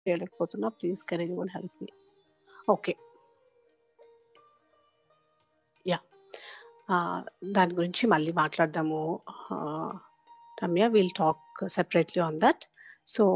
చేయలేకపోతున్నా please can anyone help me okay yeah దాని గురించి మళ్ళీ మాట్లాడదాము Ramya will talk separately on that so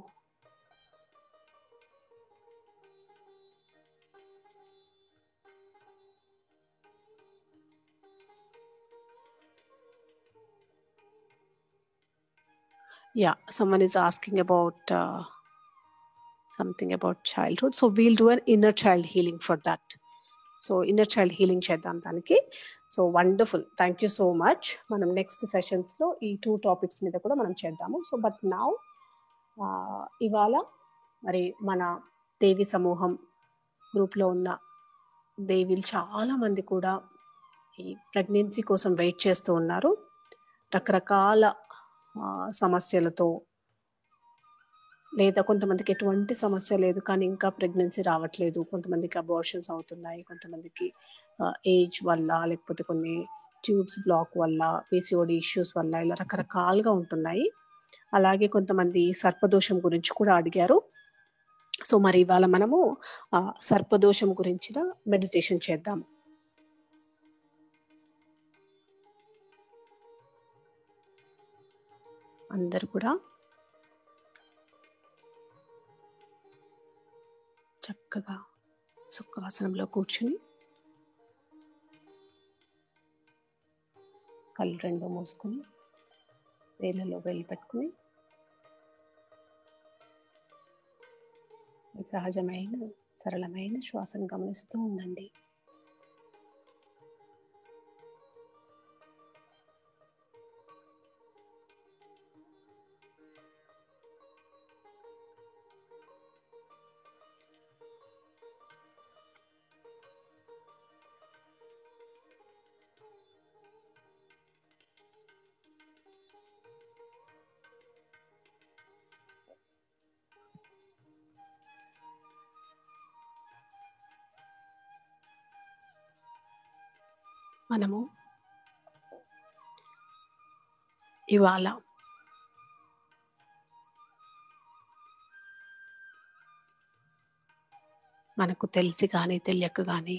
yeah someone is asking about uh, something about childhood so we'll do an inner child healing for that so inner child healing చేద్దాం దానికి so wonderful thank you so much మనం next సెషన్స్లో ఈ two topics మీద కూడా మనం చేద్దాము so but now ఇవాళ మరి మన దేవి సమూహం గ్రూప్లో ఉన్న దేవీలు చాలా మంది కూడా ఈ ప్రెగ్నెన్సీ కోసం వెయిట్ చేస్తూ ఉన్నారు రకరకాల సమస్యలతో లేదా కొంతమందికి ఎటువంటి సమస్య లేదు కానీ ఇంకా ప్రెగ్నెన్సీ రావట్లేదు కొంతమందికి అబార్షన్స్ అవుతున్నాయి కొంతమందికి ఏజ్ వల్ల లేకపోతే కొన్ని ట్యూబ్స్ బ్లాక్ వల్ల పీసీఓడి ఇష్యూస్ వల్ల ఇలా రకరకాలుగా ఉంటున్నాయి అలాగే కొంతమంది సర్పదోషం గురించి కూడా అడిగారు సో మరి ఇవాళ మనము సర్పదోషం గురించిన మెడిటేషన్ చేద్దాం అందరు కూడా చక్కగా సుఖాసనంలో కూర్చుని కళ్ళు రెండు మూసుకుని వేళ్ళలో వేలు పెట్టుకుని సహజమైన సరళమైన శ్వాసను గమనిస్తూ ఉండండి మనము ఇవాళ మనకు తెలిసి కానీ తెలియక కానీ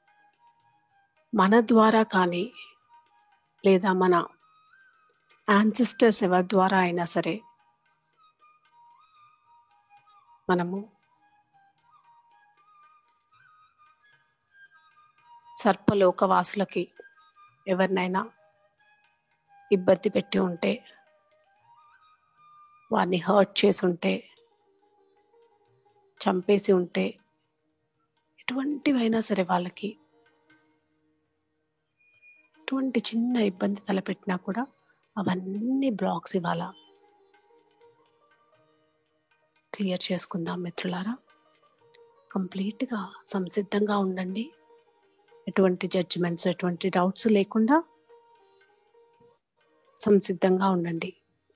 మన ద్వారా కానీ లేదా మన యాన్సిస్టర్స్ ఎవరి ద్వారా అయినా సరే మనము సర్పలోకవాసులకి ఎవరినైనా ఇబ్బంది పెట్టి ఉంటే వారిని హర్ట్ చేసి ఉంటే చంపేసి ఉంటే ఎటువంటివైనా సరే వాళ్ళకి ఎటువంటి చిన్న ఇబ్బంది తలపెట్టినా కూడా అవన్నీ బ్లాక్స్ ఇవ్వాల క్లియర్ చేసుకుందాం మిత్రులారా కంప్లీట్గా సంసిద్ధంగా ఉండండి ఎటువంటి జడ్జిమెంట్స్ ఎటువంటి డౌట్స్ లేకుండా సంసిద్ధంగా ఉండండి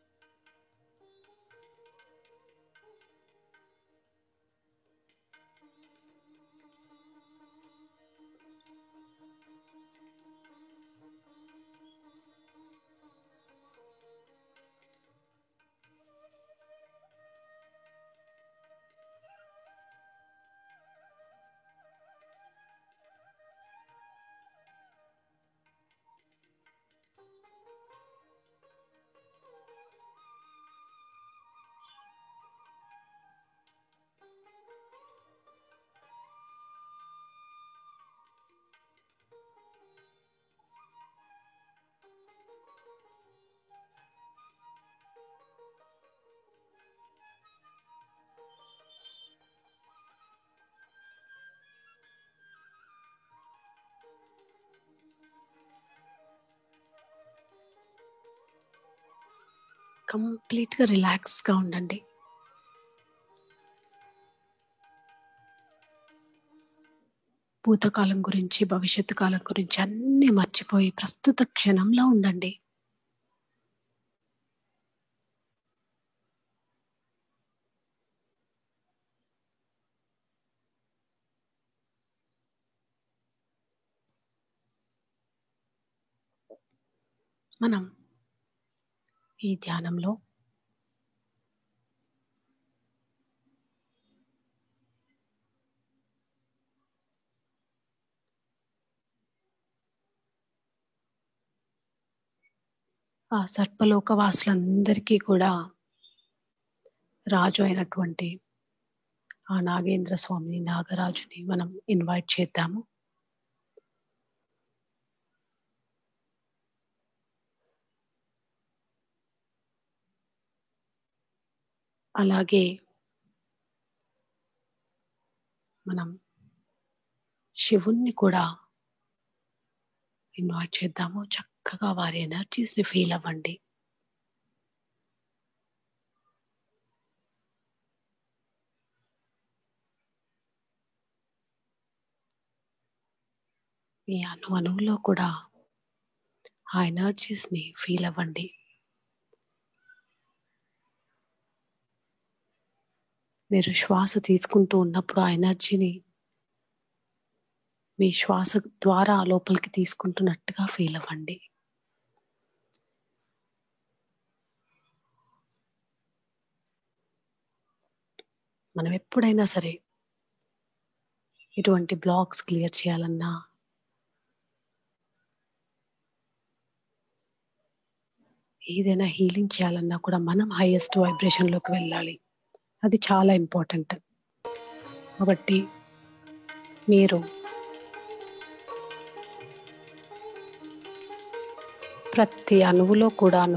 కంప్లీట్గా రిలాక్స్గా ఉండండి భూతకాలం గురించి భవిష్యత్తు కాలం గురించి అన్నీ మర్చిపోయి ప్రస్తుత క్షణంలో ఉండండి మనం ఈ ధ్యానంలో ఆ సర్పలోక వాసులందరికీ కూడా రాజు అయినటువంటి ఆ నాగేంద్ర స్వామిని నాగరాజుని మనం ఇన్వైట్ చేద్దాము అలాగే మనం శివుణ్ణి కూడా ఇన్వైట్ చేద్దాము చక్కగా వారి ఎనర్జీస్ని ఫీల్ అవ్వండి మీ అణు అణువులో కూడా ఆ ఎనర్జీస్ని ఫీల్ అవ్వండి మీరు శ్వాస తీసుకుంటూ ఉన్నప్పుడు ఆ ఎనర్జీని మీ శ్వాస ద్వారా లోపలికి తీసుకుంటున్నట్టుగా ఫీల్ అవ్వండి మనం ఎప్పుడైనా సరే ఇటువంటి బ్లాక్స్ క్లియర్ చేయాలన్నా ఏదైనా హీలింగ్ చేయాలన్నా కూడా మనం హైయెస్ట్ వైబ్రేషన్లోకి వెళ్ళాలి అది చాలా ఇంపార్టెంట్ కాబట్టి మీరు ప్రతి అణువులో కూడాను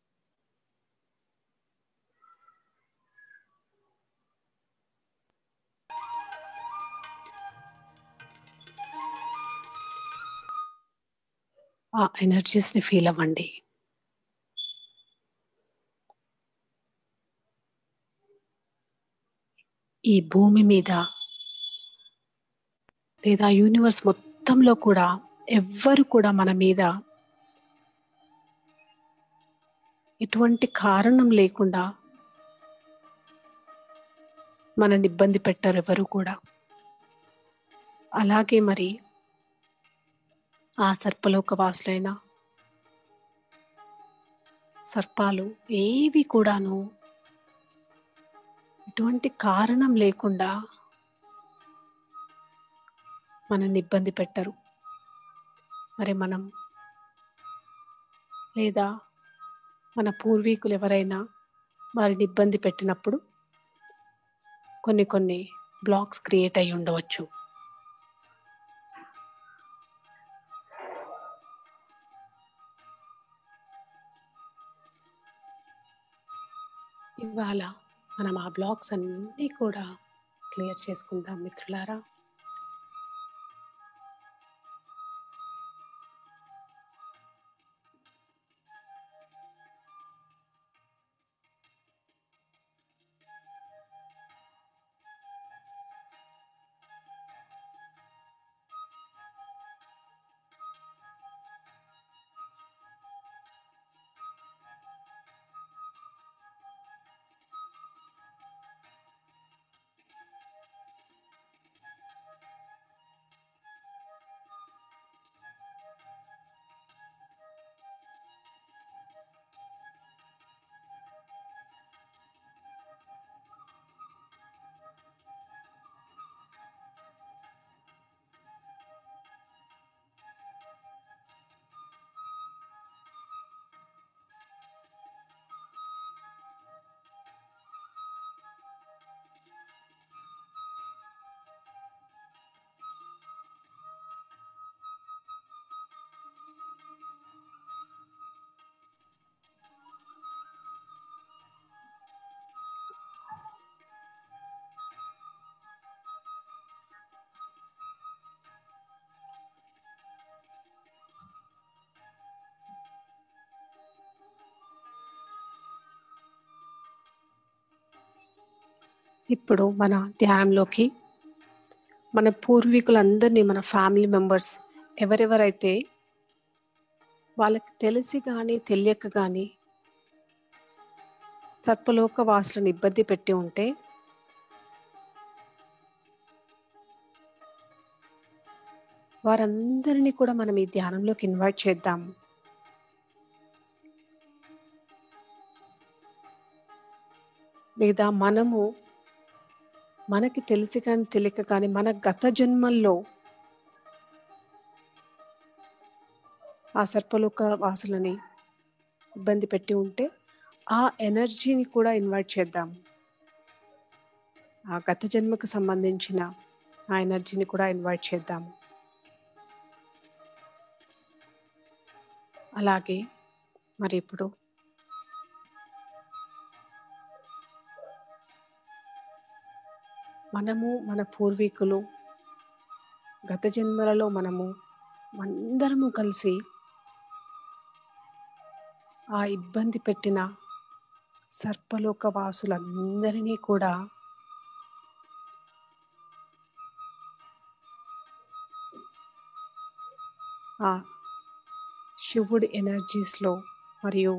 ఆ ఎనర్జీస్ని ఫీల్ అవ్వండి ఈ భూమి మీద లేదా యూనివర్స్ మొత్తంలో కూడా ఎవ్వరు కూడా మన మీద ఎటువంటి కారణం లేకుండా మనని ఇబ్బంది పెట్టారు ఎవరు కూడా అలాగే మరి ఆ సర్పలోక వాసులైన సర్పాలు ఏవి కూడాను ఎటువంటి కారణం లేకుండా మనల్ని ఇబ్బంది పెట్టరు మరి మనం లేదా మన పూర్వీకులు ఎవరైనా వారిని ఇబ్బంది పెట్టినప్పుడు కొన్ని కొన్ని బ్లాక్స్ క్రియేట్ అయి ఉండవచ్చు ఇవాళ మనం ఆ బ్లాక్స్ అన్నీ కూడా క్లియర్ చేసుకుందాం మిత్రులారా ఇప్పుడు మన ధ్యానంలోకి మన పూర్వీకులందరినీ మన ఫ్యామిలీ మెంబర్స్ ఎవరెవరైతే వాళ్ళకి తెలిసి కానీ తెలియక కానీ సర్పలోక వాసులను ఇబ్బంది పెట్టి ఉంటే వారందరినీ కూడా మనం ఈ ధ్యానంలోకి ఇన్వైట్ చేద్దాం లేదా మనము మనకి తెలిసి కానీ తెలియక కానీ మన గత జన్మల్లో ఆ సర్పలోక వాసులని ఇబ్బంది పెట్టి ఉంటే ఆ ఎనర్జీని కూడా ఇన్వైట్ చేద్దాం ఆ గత జన్మకు సంబంధించిన ఆ ఎనర్జీని కూడా ఇన్వైట్ చేద్దాము అలాగే మరి ఇప్పుడు మనము మన పూర్వీకులు గత జన్మలలో మనము అందరము కలిసి ఆ ఇబ్బంది పెట్టిన సర్పలోక వాసులందరినీ కూడా ఆ శివుడి ఎనర్జీస్లో మరియు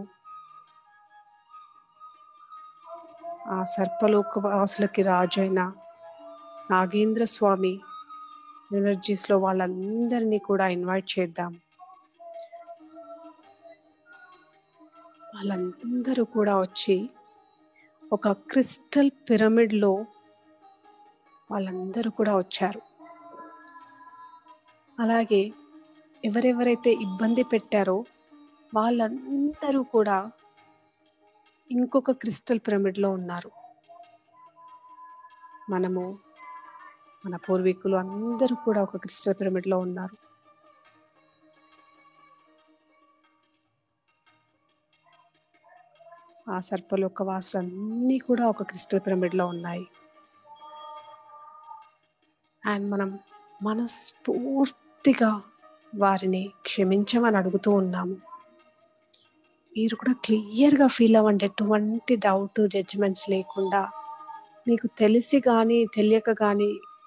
ఆ సర్పలోక వాసులకి రాజు అయిన నాగేంద్ర స్వామి ఎనర్జీస్లో వాళ్ళందరినీ కూడా ఇన్వైట్ చేద్దాం వాళ్ళందరూ కూడా వచ్చి ఒక క్రిస్టల్ పిరమిడ్లో వాళ్ళందరూ కూడా వచ్చారు అలాగే ఎవరెవరైతే ఇబ్బంది పెట్టారో వాళ్ళందరూ కూడా ఇంకొక క్రిస్టల్ పిరమిడ్లో ఉన్నారు మనము మన పూర్వీకులు అందరూ కూడా ఒక క్రిస్టల్ పిరమిడ్లో ఉన్నారు ఆ సర్పలోక వాసులు అన్నీ కూడా ఒక క్రిస్టల్ పిరమిడ్లో ఉన్నాయి అండ్ మనం మనస్ఫూర్తిగా వారిని క్షమించమని అడుగుతూ ఉన్నాము మీరు కూడా క్లియర్గా ఫీల్ అవ్వండి ఎటువంటి డౌట్ జడ్జిమెంట్స్ లేకుండా మీకు తెలిసి కానీ తెలియక కానీ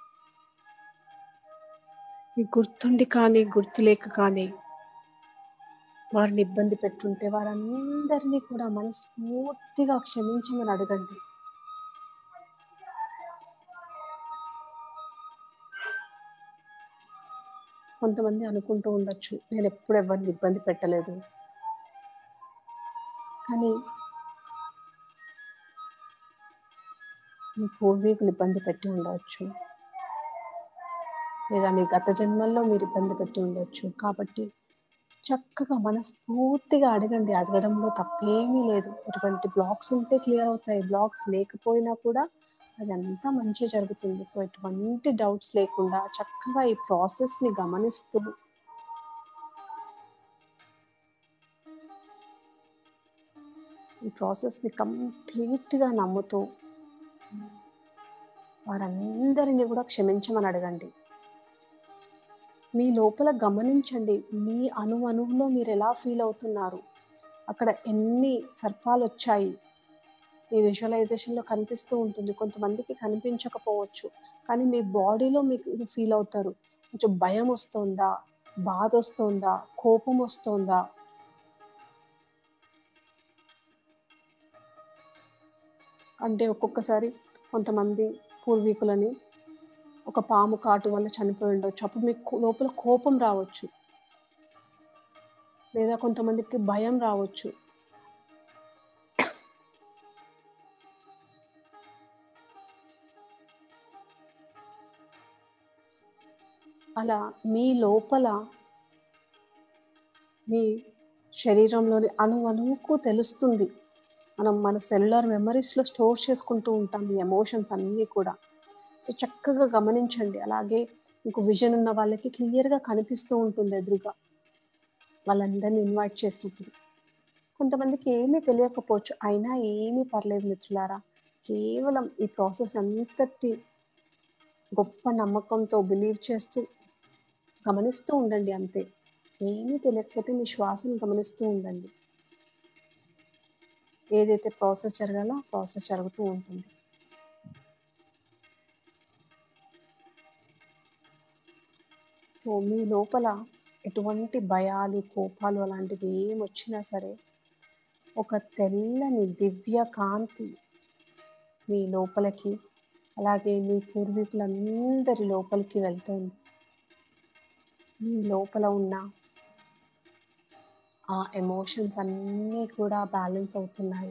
మీకు గుర్తుండి కానీ గుర్తులేక కానీ వారిని ఇబ్బంది పెట్టుంటే వారందరినీ కూడా మనస్ఫూర్తిగా క్షమించమని అడగండి కొంతమంది అనుకుంటూ ఉండొచ్చు నేను ఎప్పుడు ఎవరిని ఇబ్బంది పెట్టలేదు కానీ మీ పూర్వీకులు ఇబ్బంది పెట్టి ఉండవచ్చు లేదా మీ గత జన్మల్లో మీరు ఇబ్బంది పెట్టి ఉండొచ్చు కాబట్టి చక్కగా మనస్ఫూర్తిగా అడగండి అడగడంలో తప్పేమీ లేదు ఎటువంటి బ్లాక్స్ ఉంటే క్లియర్ అవుతాయి బ్లాక్స్ లేకపోయినా కూడా అదంతా మంచిగా జరుగుతుంది సో ఎటువంటి డౌట్స్ లేకుండా చక్కగా ఈ ప్రాసెస్ని గమనిస్తూ ఈ ప్రాసెస్ని కంప్లీట్గా నమ్ముతూ వారందరినీ కూడా క్షమించమని అడగండి మీ లోపల గమనించండి మీ అణు అణువులో మీరు ఎలా ఫీల్ అవుతున్నారు అక్కడ ఎన్ని సర్పాలు వచ్చాయి మీ విజువలైజేషన్లో కనిపిస్తూ ఉంటుంది కొంతమందికి కనిపించకపోవచ్చు కానీ మీ బాడీలో మీకు ఫీల్ అవుతారు కొంచెం భయం వస్తుందా బాధ వస్తుందా కోపం వస్తుందా అంటే ఒక్కొక్కసారి కొంతమంది పూర్వీకులని ఒక పాము కాటు వల్ల చనిపోయి ఉండొచ్చు అప్పుడు మీకు లోపల కోపం రావచ్చు లేదా కొంతమందికి భయం రావచ్చు అలా మీ లోపల మీ శరీరంలోని అణు అణువుకు తెలుస్తుంది మనం మన సెల్యులర్ మెమరీస్లో స్టోర్ చేసుకుంటూ ఉంటాం ఈ ఎమోషన్స్ అన్నీ కూడా సో చక్కగా గమనించండి అలాగే మీకు విజన్ ఉన్న వాళ్ళకి క్లియర్గా కనిపిస్తూ ఉంటుంది ఎదురుగా వాళ్ళందరినీ ఇన్వైట్ చేసినప్పుడు కొంతమందికి ఏమీ తెలియకపోవచ్చు అయినా ఏమీ పర్లేదు మిత్రులారా కేవలం ఈ ప్రాసెస్ అంతటి గొప్ప నమ్మకంతో బిలీవ్ చేస్తూ గమనిస్తూ ఉండండి అంతే ఏమీ తెలియకపోతే మీ శ్వాసను గమనిస్తూ ఉండండి ఏదైతే ప్రాసెస్ జరగాలో ఆ ప్రాసెస్ జరుగుతూ ఉంటుంది సో మీ లోపల ఎటువంటి భయాలు కోపాలు అలాంటివి ఏం వచ్చినా సరే ఒక తెల్లని దివ్య కాంతి మీ లోపలికి అలాగే మీ పూర్వీకులందరి లోపలికి వెళ్తుంది మీ లోపల ఉన్న ఆ ఎమోషన్స్ అన్నీ కూడా బ్యాలెన్స్ అవుతున్నాయి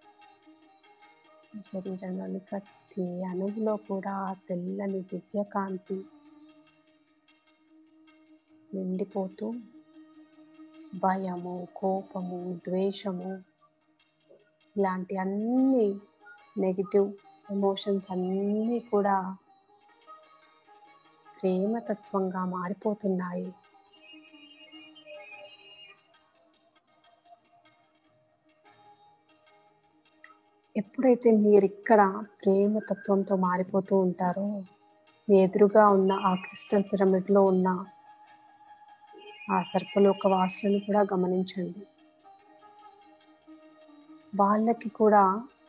మీ శరీరంలోని ప్రతి అణువులో కూడా ఆ తెల్లని దివ్యకాంతి నిండిపోతూ భయము కోపము ద్వేషము ఇలాంటి అన్ని నెగిటివ్ ఎమోషన్స్ అన్నీ కూడా ప్రేమతత్వంగా మారిపోతున్నాయి ఎప్పుడైతే మీరు ఇక్కడ ప్రేమతత్వంతో మారిపోతూ ఉంటారో మీ ఎదురుగా ఉన్న ఆ క్రిస్టల్ పిరమిడ్లో ఉన్న ఆ సర్పలోక వాసులను కూడా గమనించండి వాళ్ళకి కూడా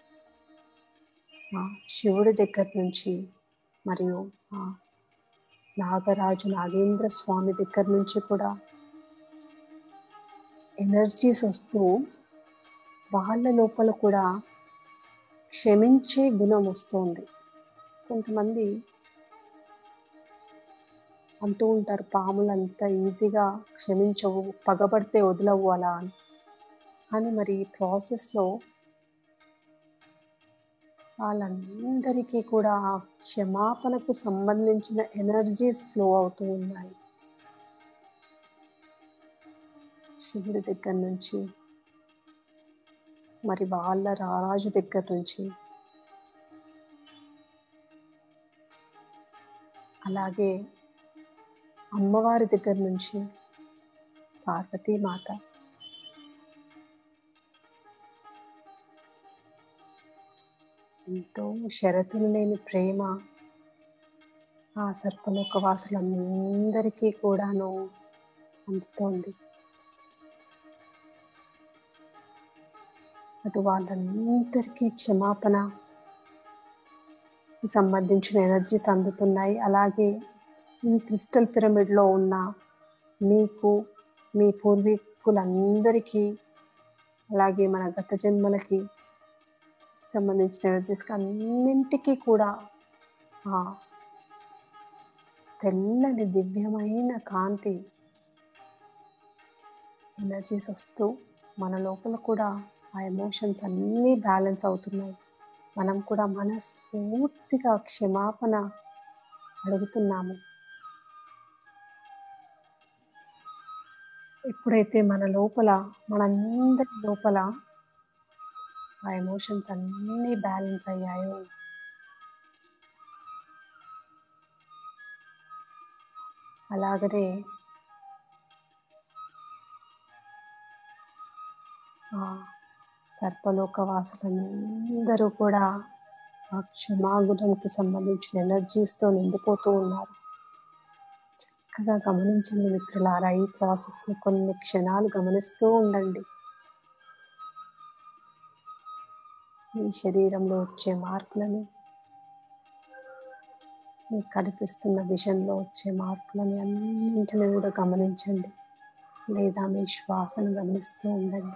ఆ శివుడి దగ్గర నుంచి మరియు ఆ నాగరాజు నాగేంద్ర స్వామి దగ్గర నుంచి కూడా ఎనర్జీస్ వస్తూ వాళ్ళ లోపల కూడా క్షమించే గుణం వస్తుంది కొంతమంది అంటూ ఉంటారు పాములు అంత ఈజీగా క్షమించవు పగబడితే వదలవు అలా అని అని మరి ఈ ప్రాసెస్లో వాళ్ళందరికీ కూడా ఆ క్షమాపణకు సంబంధించిన ఎనర్జీస్ ఫ్లో అవుతూ ఉన్నాయి శివుడి దగ్గర నుంచి మరి వాళ్ళ రారాజు దగ్గర నుంచి అలాగే అమ్మవారి దగ్గర నుంచి పార్వతీమాత ఎంతో షరతులు లేని ప్రేమ ఆ సర్పలోక వాసులందరికీ కూడాను అందుతోంది అటు వాళ్ళందరికీ క్షమాపణ సంబంధించిన ఎనర్జీస్ అందుతున్నాయి అలాగే ఈ క్రిస్టల్ పిరమిడ్లో ఉన్న మీకు మీ పూర్వీకులందరికీ అలాగే మన గత జన్మలకి సంబంధించిన ఎనర్జీస్కి అన్నింటికీ కూడా ఆ తెల్లని దివ్యమైన కాంతి ఎనర్జీస్ వస్తూ మన లోపల కూడా ఆ ఎమోషన్స్ అన్నీ బ్యాలెన్స్ అవుతున్నాయి మనం కూడా మనస్ఫూర్తిగా క్షమాపణ అడుగుతున్నాము ఎప్పుడైతే మన లోపల మనందరి లోపల ఆ ఎమోషన్స్ అన్నీ బ్యాలెన్స్ అయ్యాయో అలాగనే ఆ సర్పలోక వాసులందరూ కూడా ఆ క్షమాగుణంకి సంబంధించిన ఎనర్జీస్తో నిండిపోతూ ఉన్నారు చక్కగా గమనించండి మిత్రులారా ఈ ప్రాసెస్ని కొన్ని క్షణాలు గమనిస్తూ ఉండండి మీ శరీరంలో వచ్చే మార్పులను మీకు కనిపిస్తున్న విషన్లో వచ్చే మార్పులని అన్నింటిని కూడా గమనించండి లేదా మీ శ్వాసను గమనిస్తూ ఉండండి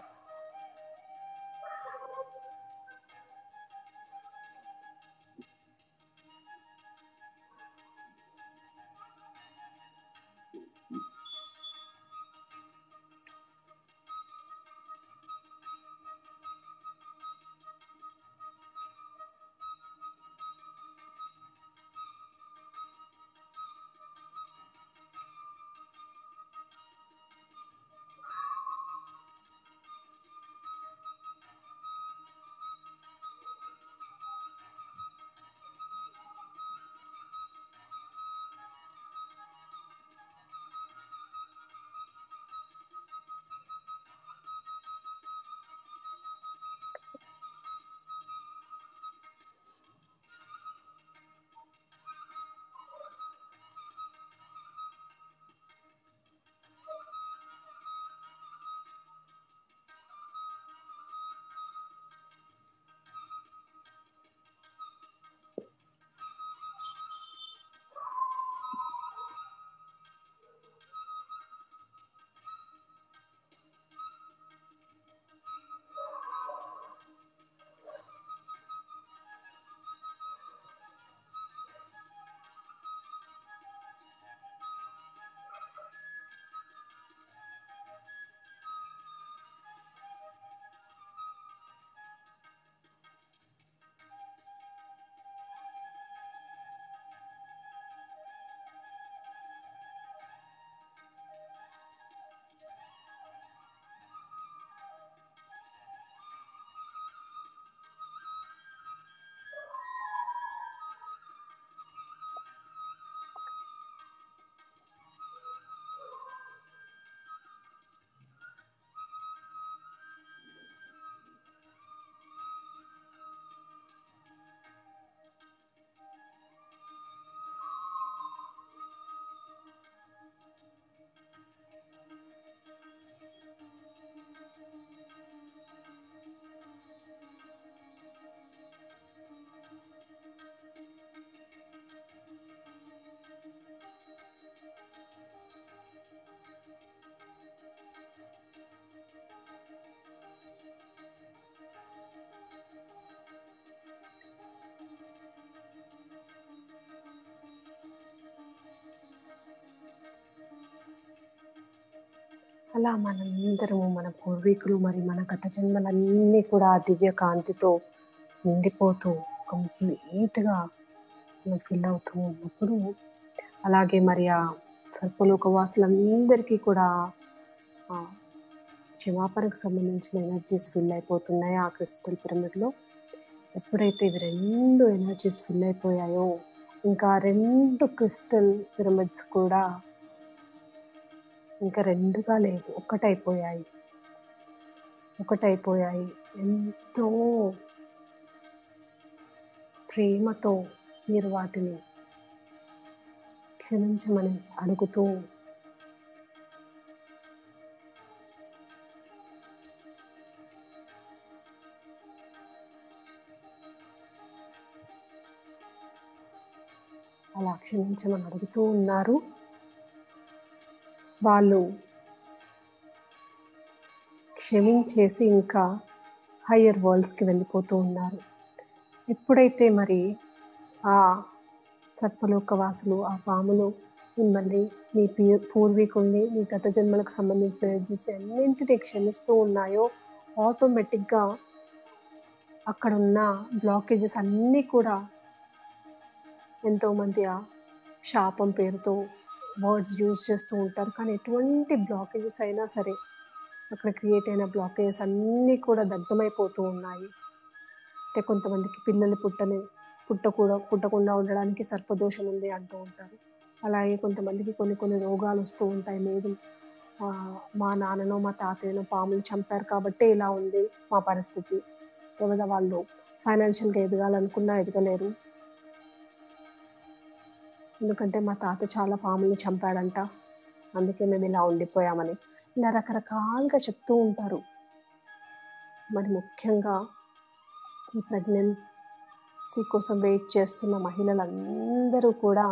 అలా మనందరము మన పూర్వీకులు మరి మన గత జన్మలన్నీ కూడా ఆ దివ్య కాంతితో నిండిపోతూ కంప్లీట్గా మనం ఫిల్ అవుతూ ఉన్నప్పుడు అలాగే మరి ఆ సర్పలోక వాసులందరికీ కూడా ఆ క్షమాపణకు సంబంధించిన ఎనర్జీస్ ఫిల్ అయిపోతున్నాయి ఆ క్రిస్టల్ పిరమిడ్లో ఎప్పుడైతే ఇవి రెండు ఎనర్జీస్ ఫిల్ అయిపోయాయో ఇంకా రెండు క్రిస్టల్ పిరమిడ్స్ కూడా ఇంకా రెండుగా లేవు ఒకటైపోయాయి ఒకటైపోయాయి ఎంతో ప్రేమతో మీరు వాటిని క్షమించమని అడుగుతూ అలా క్షమించమని అడుగుతూ ఉన్నారు వాళ్ళు క్షమించేసి ఇంకా హయ్యర్ వరల్డ్స్కి వెళ్ళిపోతూ ఉన్నారు ఎప్పుడైతే మరి ఆ సర్పలోక వాసులు ఆ పాములు మిమ్మల్ని మీ పీ పూర్వీకుల్ని మీ గత జన్మలకు సంబంధించిన ఎనర్జీస్ అన్నింటినీ క్షమిస్తూ ఉన్నాయో ఆటోమేటిక్గా అక్కడ ఉన్న బ్లాకేజెస్ అన్నీ కూడా ఎంతోమంది ఆ శాపం పేరుతో వర్డ్స్ యూజ్ చేస్తూ ఉంటారు కానీ ఎటువంటి బ్లాకేజెస్ అయినా సరే అక్కడ క్రియేట్ అయిన బ్లాకేజెస్ అన్నీ కూడా దగ్ధమైపోతూ ఉన్నాయి అంటే కొంతమందికి పిల్లలు పుట్టని పుట్టకూడ పుట్టకుండా ఉండడానికి సర్పదోషం ఉంది అంటూ ఉంటారు అలాగే కొంతమందికి కొన్ని కొన్ని రోగాలు వస్తూ ఉంటాయి లేదు ఆ, మా నాన్ననో మా తాతయ్యనో పాములు చంపారు కాబట్టే ఇలా ఉంది మా పరిస్థితి లేదా వాళ్ళు ఫైనాన్షియల్గా ఎదగాలనుకున్నా ఎదగలేరు ఎందుకంటే మా తాత చాలా పాముల్ని చంపాడంట అందుకే మేము ఇలా ఉండిపోయామని ఇలా రకరకాలుగా చెప్తూ ఉంటారు మరి ముఖ్యంగా ఈ ప్రెగ్నెన్సీ కోసం వెయిట్ చేస్తున్న మహిళలందరూ కూడా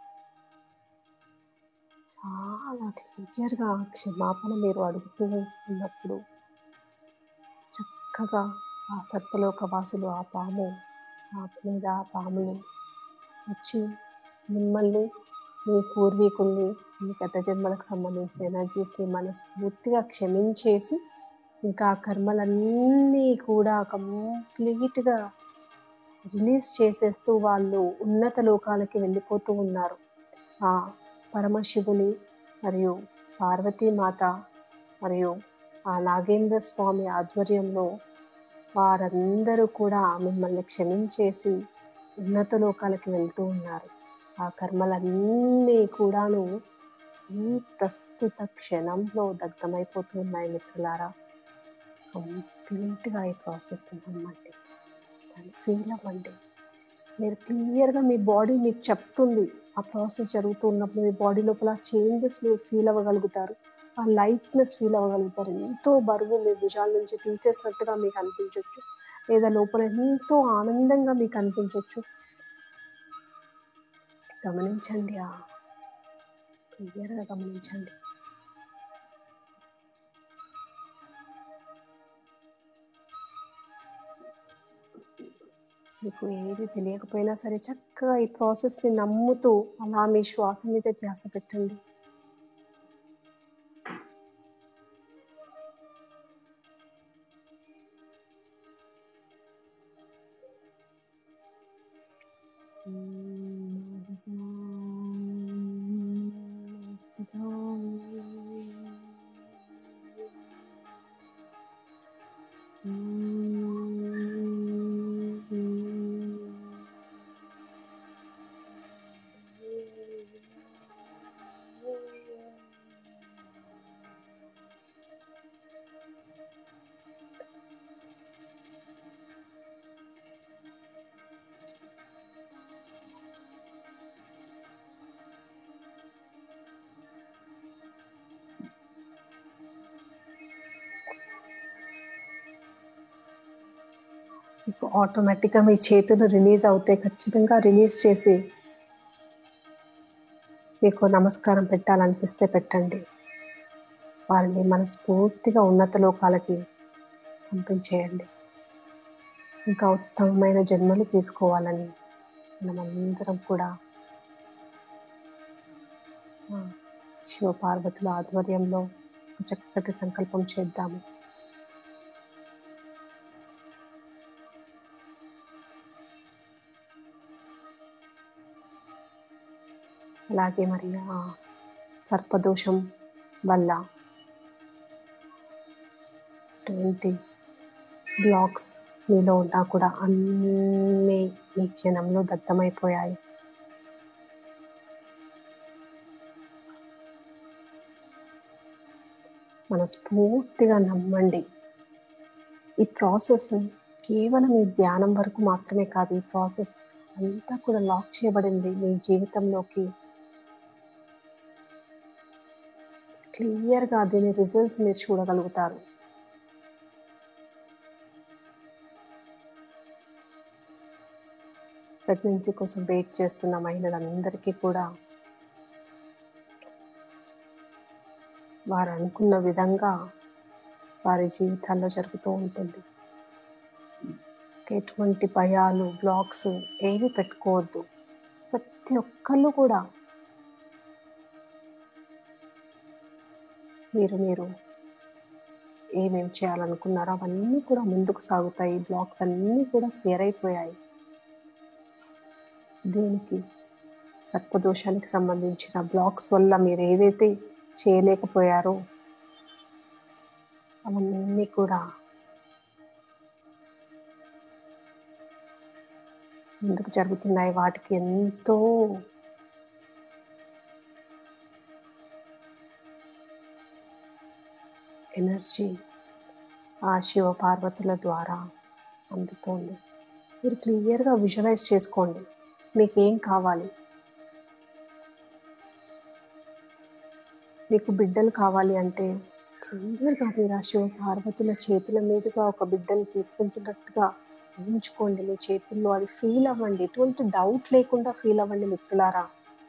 చాలా క్లియర్గా క్షమాపణ మీరు అడుగుతూ ఉన్నప్పుడు చక్కగా ఆ సర్పలోక వాసులు ఆ పాము ఆ మీద ఆ పాములు వచ్చి మిమ్మల్ని మీ పూర్వీకుల్ని మీ గత జన్మలకు సంబంధించిన ఎనర్జీస్ని మనస్ఫూర్తిగా క్షమించేసి ఇంకా ఆ కర్మలన్నీ కూడా కంప్లీట్గా రిలీజ్ చేసేస్తూ వాళ్ళు ఉన్నత లోకాలకి వెళ్ళిపోతూ ఉన్నారు ఆ పరమశివుని మరియు పార్వతీమాత మరియు ఆ నాగేంద్ర స్వామి ఆధ్వర్యంలో వారందరూ కూడా మిమ్మల్ని క్షమించేసి ఉన్నత లోకాలకి వెళ్తూ ఉన్నారు ఆ కర్మలన్నీ కూడాను ఈ ప్రస్తుత క్షణంలో దగ్ధమైపోతూ ఉన్నాయి మిత్రులారా కంప్లీట్గా ఈ ప్రాసెస్ నమ్మండి దాన్ని ఫీల్ అవ్వండి మీరు క్లియర్గా మీ బాడీ మీకు చెప్తుంది ఆ ప్రాసెస్ జరుగుతున్నప్పుడు మీ బాడీ లోపల చేంజెస్ మీరు ఫీల్ అవ్వగలుగుతారు ఆ లైట్నెస్ ఫీల్ అవ్వగలుగుతారు ఎంతో బరువు మీ భుజాల నుంచి తీసేసినట్టుగా మీకు అనిపించవచ్చు లేదా లోపల ఎంతో ఆనందంగా మీకు అనిపించవచ్చు గమనించండి ఆ క్లియర్గా గమనించండి మీకు ఏది తెలియకపోయినా సరే చక్కగా ఈ ప్రాసెస్ని నమ్ముతూ అలా మీ శ్వాస మీద ధ్యాస పెట్టండి మీకు ఆటోమేటిక్గా మీ చేతులు రిలీజ్ అవుతాయి ఖచ్చితంగా రిలీజ్ చేసి మీకు నమస్కారం పెట్టాలనిపిస్తే పెట్టండి వారిని మనస్ఫూర్తిగా ఉన్నత లోకాలకి పంపించేయండి ఇంకా ఉత్తమమైన జన్మలు తీసుకోవాలని మనమందరం కూడా ఆ, శివ పార్వతుల ఆధ్వర్యంలో ఒక చక్కటి సంకల్పం చేద్దాము అలాగే మరి ఆ సర్పదోషం వల్ల ఎటువంటి బ్లాక్స్ మీలో ఉన్నా కూడా అన్నీ ఈ క్షణంలో దత్తమైపోయాయి మనస్ఫూర్తిగా నమ్మండి ఈ ప్రాసెస్ కేవలం ఈ ధ్యానం వరకు మాత్రమే కాదు ఈ ప్రాసెస్ అంతా కూడా లాక్ చేయబడింది మీ జీవితంలోకి క్లియర్గా దీని రిజల్ట్స్ మీరు చూడగలుగుతారు ప్రెగ్నెన్సీ కోసం వెయిట్ చేస్తున్న మహిళలందరికీ కూడా వారు అనుకున్న విధంగా వారి జీవితాల్లో జరుగుతూ ఉంటుంది ఎటువంటి భయాలు బ్లాక్స్ ఏవి పెట్టుకోవద్దు ప్రతి ఒక్కళ్ళు కూడా మీరు మీరు ఏమేమి చేయాలనుకున్నారో అవన్నీ కూడా ముందుకు సాగుతాయి బ్లాక్స్ అన్నీ కూడా క్లియర్ అయిపోయాయి దీనికి సర్పదోషానికి సంబంధించిన బ్లాక్స్ వల్ల మీరు ఏదైతే చేయలేకపోయారో అవన్నీ కూడా ముందుకు జరుగుతున్నాయి వాటికి ఎంతో ఎనర్జీ ఆ శివ పార్వతుల ద్వారా అందుతోంది మీరు క్లియర్గా విజువలైజ్ చేసుకోండి మీకేం కావాలి మీకు బిడ్డలు కావాలి అంటే క్లియర్గా మీరు ఆ శివ పార్వతుల చేతుల మీదుగా ఒక బిడ్డను తీసుకుంటున్నట్టుగా ఊహించుకోండి మీ చేతుల్లో అది ఫీల్ అవ్వండి ఎటువంటి డౌట్ లేకుండా ఫీల్ అవ్వండి మిత్రులారా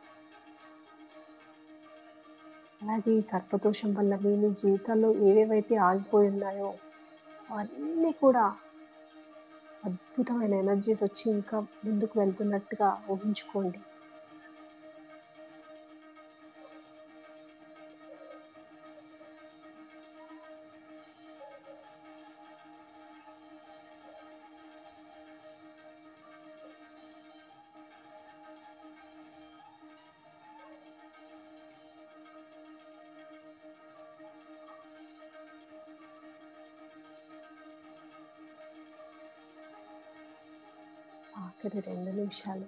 అలాగే ఈ సర్పదోషం వల్ల మీ మీ జీవితాల్లో ఏవేవైతే ఆగిపోయి ఉన్నాయో అవన్నీ కూడా అద్భుతమైన ఎనర్జీస్ వచ్చి ఇంకా ముందుకు వెళ్తున్నట్టుగా ఊహించుకోండి ఆఖరి రెండు నిమిషాలు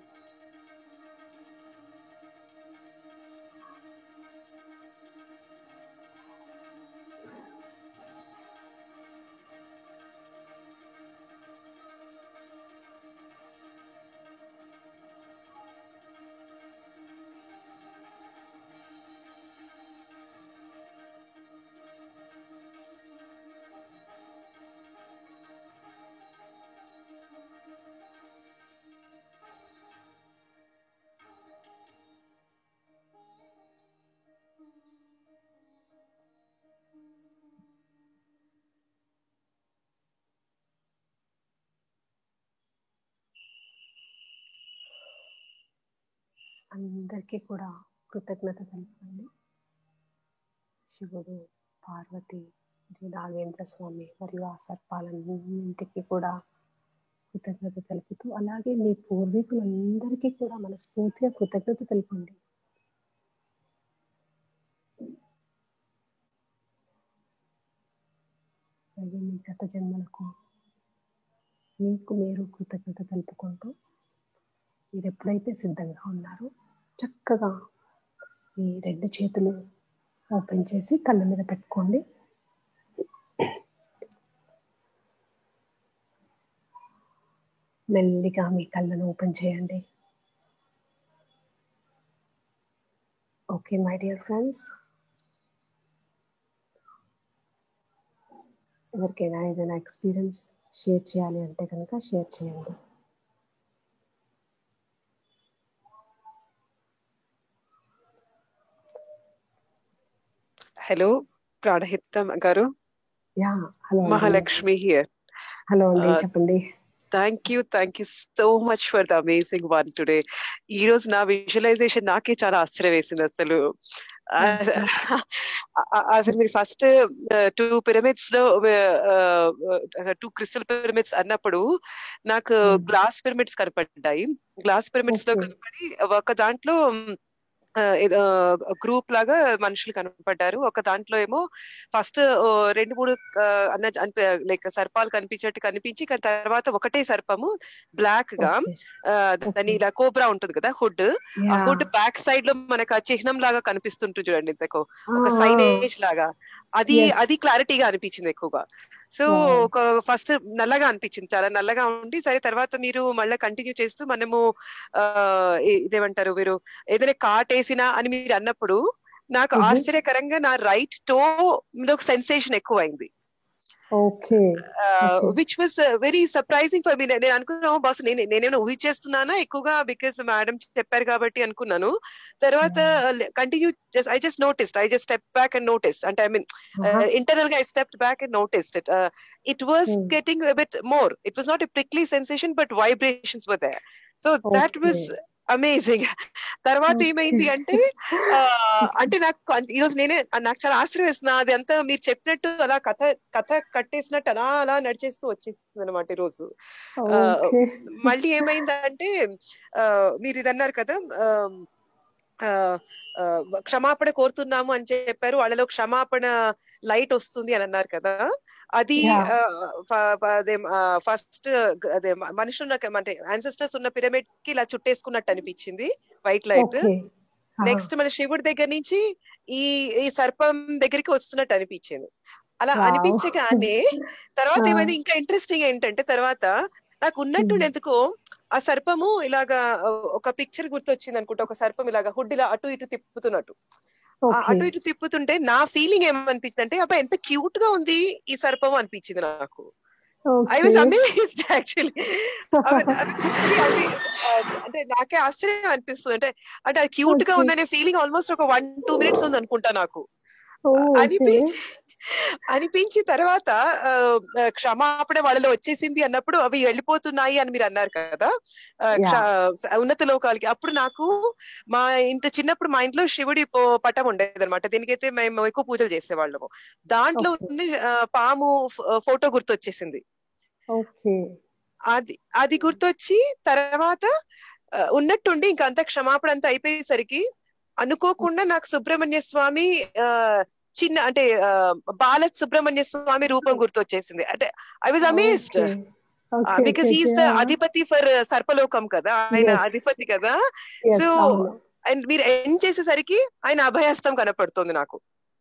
అందరికీ కూడా కృతజ్ఞత తెలుపండి శివుడు పార్వతి మరియు నాగేంద్ర స్వామి మరియు ఆ సర్పాలన్నింటికి కూడా కృతజ్ఞత తెలుపుతూ అలాగే మీ పూర్వీకులందరికీ కూడా మనస్ఫూర్తిగా కృతజ్ఞత తెలుపండి అలాగే మీ గత జన్మలకు మీకు మీరు కృతజ్ఞత తెలుపుకుంటూ మీరు ఎప్పుడైతే సిద్ధంగా ఉన్నారో చక్కగా ఈ రెండు చేతులు ఓపెన్ చేసి కళ్ళ మీద పెట్టుకోండి మెల్లిగా మీ కళ్ళను ఓపెన్ చేయండి ఓకే మై డియర్ ఫ్రెండ్స్ ఎవరికైనా ఏదైనా ఎక్స్పీరియన్స్ షేర్ చేయాలి అంటే కనుక షేర్ చేయండి హలో ప్రాణహితం గారు yeah hello Mahalakshmi here hello అండి Uh, చెప్పండి thank you thank you so much for the amazing one today ఈ రోజు నా విజువలైజేషన్ నాకే చాలా ఆశ్చర్యం వేసింది అసలు అసలు మీరు ఫస్ట్ టూ పిరమిడ్స్ లో టూ క్రిస్టల్ పిరమిడ్స్ అన్నప్పుడు నాకు గ్లాస్ పిరమిడ్స్ కనపడ్డాయి గ్లాస్ పిరమిడ్స్ లో కనపడి ఒక దాంట్లో గ్రూప్ లాగా మనుషులు కనపడ్డారు ఒక దాంట్లో ఏమో ఫస్ట్ రెండు మూడు అన్న లైక్ సర్పాలు కనిపించేట్టు కనిపించి కానీ తర్వాత ఒకటే సర్పము బ్లాక్ గా దాని ఇలా కోబ్రా ఉంటుంది కదా హుడ్ ఆ హుడ్ బ్యాక్ సైడ్ లో మనకు ఆ చిహ్నం లాగా కనిపిస్తుంటుంది చూడండి ఇంతకు ఒక సైనేజ్ లాగా అది అది క్లారిటీగా అనిపించింది ఎక్కువగా సో ఒక ఫస్ట్ నల్లగా అనిపించింది చాలా నల్లగా ఉండి సరే తర్వాత మీరు మళ్ళీ కంటిన్యూ చేస్తూ మనము ఆ ఇదేమంటారు మీరు ఏదైనా కాట్ వేసినా అని మీరు అన్నప్పుడు నాకు ఆశ్చర్యకరంగా నా రైట్ టో ఒక సెన్సేషన్ ఎక్కువ అయింది okay which was very surprising for me నేను అనుకున్నాను బాస్ నేను నేనేమో ఊహించేస్తున్నానా ఎక్కువగా బికాస్ మేడం చెప్పారు కాబట్టి అనుకున్నాను తర్వాత continue I just noticed I just step back and noticed అంటే ఐ మీన్ ఇంటర్నల్ గా I step back and noticed it it was getting bit more it was not a prickly sensation but vibrations were there so that was amazing తర్వాత ఏమైంది అంటే అంటే నాకు ఈరోజు నేనే నాకు చాలా ఆశ్చర్యం వేస్తున్నా అది అంతా మీరు చెప్పినట్టు అలా కథ కథ కట్టేసినట్టు అలా అలా నడిచేస్తూ వచ్చేస్తుంది అనమాట ఈరోజు మళ్ళీ ఏమైందంటే మీరు ఇది అన్నారు కదా క్షమాపణ కోరుతున్నాము అని చెప్పారు వాళ్ళలో క్షమాపణ లైట్ వస్తుంది అని అన్నారు కదా అది అదే ఫస్ట్ అదే మనుషులు అంటే ఆన్సెస్టర్స్ ఉన్న పిరమిడ్ కి ఇలా చుట్టేసుకున్నట్టు అనిపించింది వైట్ లైట్ నెక్స్ట్ మన శివుడి దగ్గర నుంచి ఈ ఈ సర్పం దగ్గరికి వస్తున్నట్టు అనిపించింది అలా అనిపించగానే తర్వాత ఏమైంది ఇంకా ఇంట్రెస్టింగ్ ఏంటంటే తర్వాత నాకు ఉన్నట్టు ఎందుకో ఆ సర్పము ఇలాగా ఒక పిక్చర్ గుర్తొచ్చింది అనుకుంటా ఒక సర్పం ఇలాగా హుడ్ ఇలా అటు ఇటు తిప్పుతున్నట్టు అటు ఇటు తిప్పుతుంటే నా ఫీలింగ్ ఏమనిపించింది అంటే అబ్బా ఎంత క్యూట్ గా ఉంది ఈ సర్పం అనిపించింది నాకు ఐ వాజ్ అమేజ్డ్ యాక్చువల్లీ అంటే నాకే ఆశ్చర్యం అనిపిస్తుంది అంటే అంటే అది క్యూట్ గా ఉందనే ఫీలింగ్ ఆల్మోస్ట్ ఒక వన్ టూ మినిట్స్ ఉంది అనుకుంటా నాకు అనిపించి అనిపించి తర్వాత క్షమాపణ వాళ్ళలో వచ్చేసింది అన్నప్పుడు అవి వెళ్ళిపోతున్నాయి అని మీరు అన్నారు కదా ఉన్నత లోకాలకి అప్పుడు నాకు మా ఇంటి చిన్నప్పుడు మా ఇంట్లో శివుడి పటం ఉండేది అనమాట దీనికైతే మేము ఎక్కువ పూజలు చేసేవాళ్ళము దాంట్లో పాము ఫోటో గుర్తొచ్చేసింది అది అది గుర్తొచ్చి తర్వాత ఉన్నట్టుండి ఇంకంత క్షమాపణ అంతా అయిపోయేసరికి అనుకోకుండా నాకు సుబ్రహ్మణ్య స్వామి చిన్న అంటే బాల సుబ్రహ్మణ్య స్వామి రూపం గుర్తొచ్చేసింది అంటే I was amazed because he's the అధిపతి ఫర్ సర్పలోకం కదా ఆయన అధిపతి కదా సో అండ్ మీరు ఎండ్ చేసేసరికి ఆయన అభయహస్తం కనపడుతుంది నాకు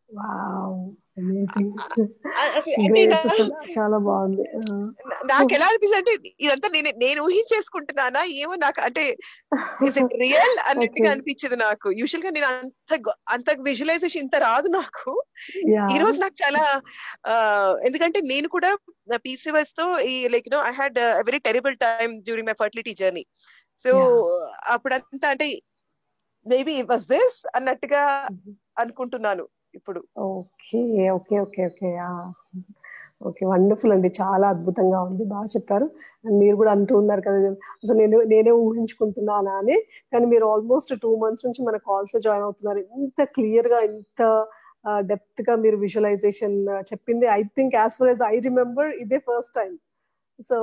చాలా బాగుంది నాకు ఎలా అనిపిస్తుంది అంటే ఇదంతా నేను నేను ఊహించేసుకుంటున్నానా ఏమో నాకు అంటే రియల్ అన్నట్టుగా అనిపించింది నాకు యూజువల్ గా నేను అంత అంత విజువలైజేషన్ ఇంత రాదు నాకు ఈ రోజు నాకు చాలా ఎందుకంటే నేను కూడా పీసీఎస్ తో ఈ like no I had very terrible time during my fertility journey so అప్పుడంతా అంటే మేబీ వాజ్ దిస్ అన్నట్టుగా అనుకుంటున్నాను ఇప్పుడు okay okay okay okay okay wonderful అండి చాలా అద్భుతంగా ఉంది బాగా చెప్పారు మీరు కూడా అంటూ ఉన్నారు కదా అసలు నేను నేనే ఊహించుకుంటున్నానా అని కానీ మీరు ఆల్మోస్ట్ టూ మంత్స్ నుంచి మన కాల్స్ జాయిన్ అవుతున్నారు ఇంత క్లియర్ గా ఇంత డెప్త్ గా మీరు విజువలైజేషన్ చెప్పింది I think as far as I remember ఇదే ఫస్ట్ టైం సో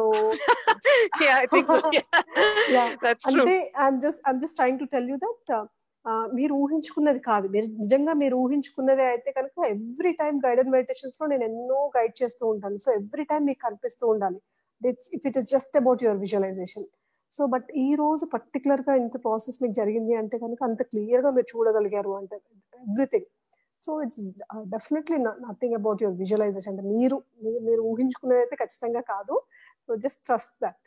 అంటే I'm just I'm just trying to tell you that మీరు ఊహించుకున్నది కాదు మీరు నిజంగా మీరు ఊహించుకున్నదే అయితే కనుక ఎవ్రీ టైం గైడెడ్ మెడిటేషన్స్ లో నేను ఎన్నో గైడ్ చేస్తూ ఉంటాను సో ఎవ్రీ టైం మీకు కనిపిస్తూ ఉండాలి it's if it is just about your visualization so but ఈ రోజు పర్టికులర్ గా ఇంత ప్రాసెస్ మీకు జరిగింది అంటే కనుక అంత క్లియర్ గా మీరు చూడగలిగారు అంటే everything so it's definitely nothing about your visualization అంటే మీరు మీరు ఊహించుకునేది అయితే ఖచ్చితంగా కాదు so just trust that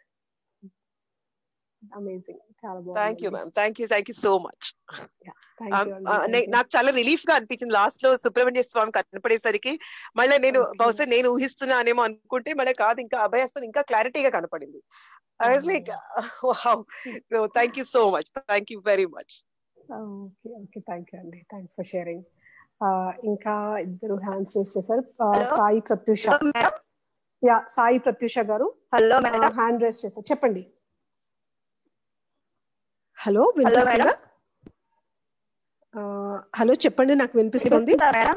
amazing చాలా బాగుంది thank you ma'am thank you thank you so much నాకు చాలా రిలీఫ్ గా అనిపించింది లాస్ట్ లో సుబ్రహ్మణ్య స్వామి కనపడేసరికి మళ్ళీ నేను బహుశా నేను ఊహిస్తున్నానేమో అనుకుంటే మళ్ళీ కాదు ఇంకా అభయస్థం ఇంకా క్లారిటీగా కనపడింది I was like wow so thank you so much thank you very much okay okay thank you అండి థ్యాంక్స్ ఫర్ షేరింగ్ ఇంకా ఇద్దరు హ్యాండ్స్ రేస్ చేశారు సాయి ప్రత్యూష యా సాయి ప్రత్యూష గారు హలో హ్యాండ్ రేస్ చేశారు చెప్పండి హలో వినిపిస్తుందా హలో చెప్పండి నాకు వినిపిస్తుంది వినిపిస్తుందా madam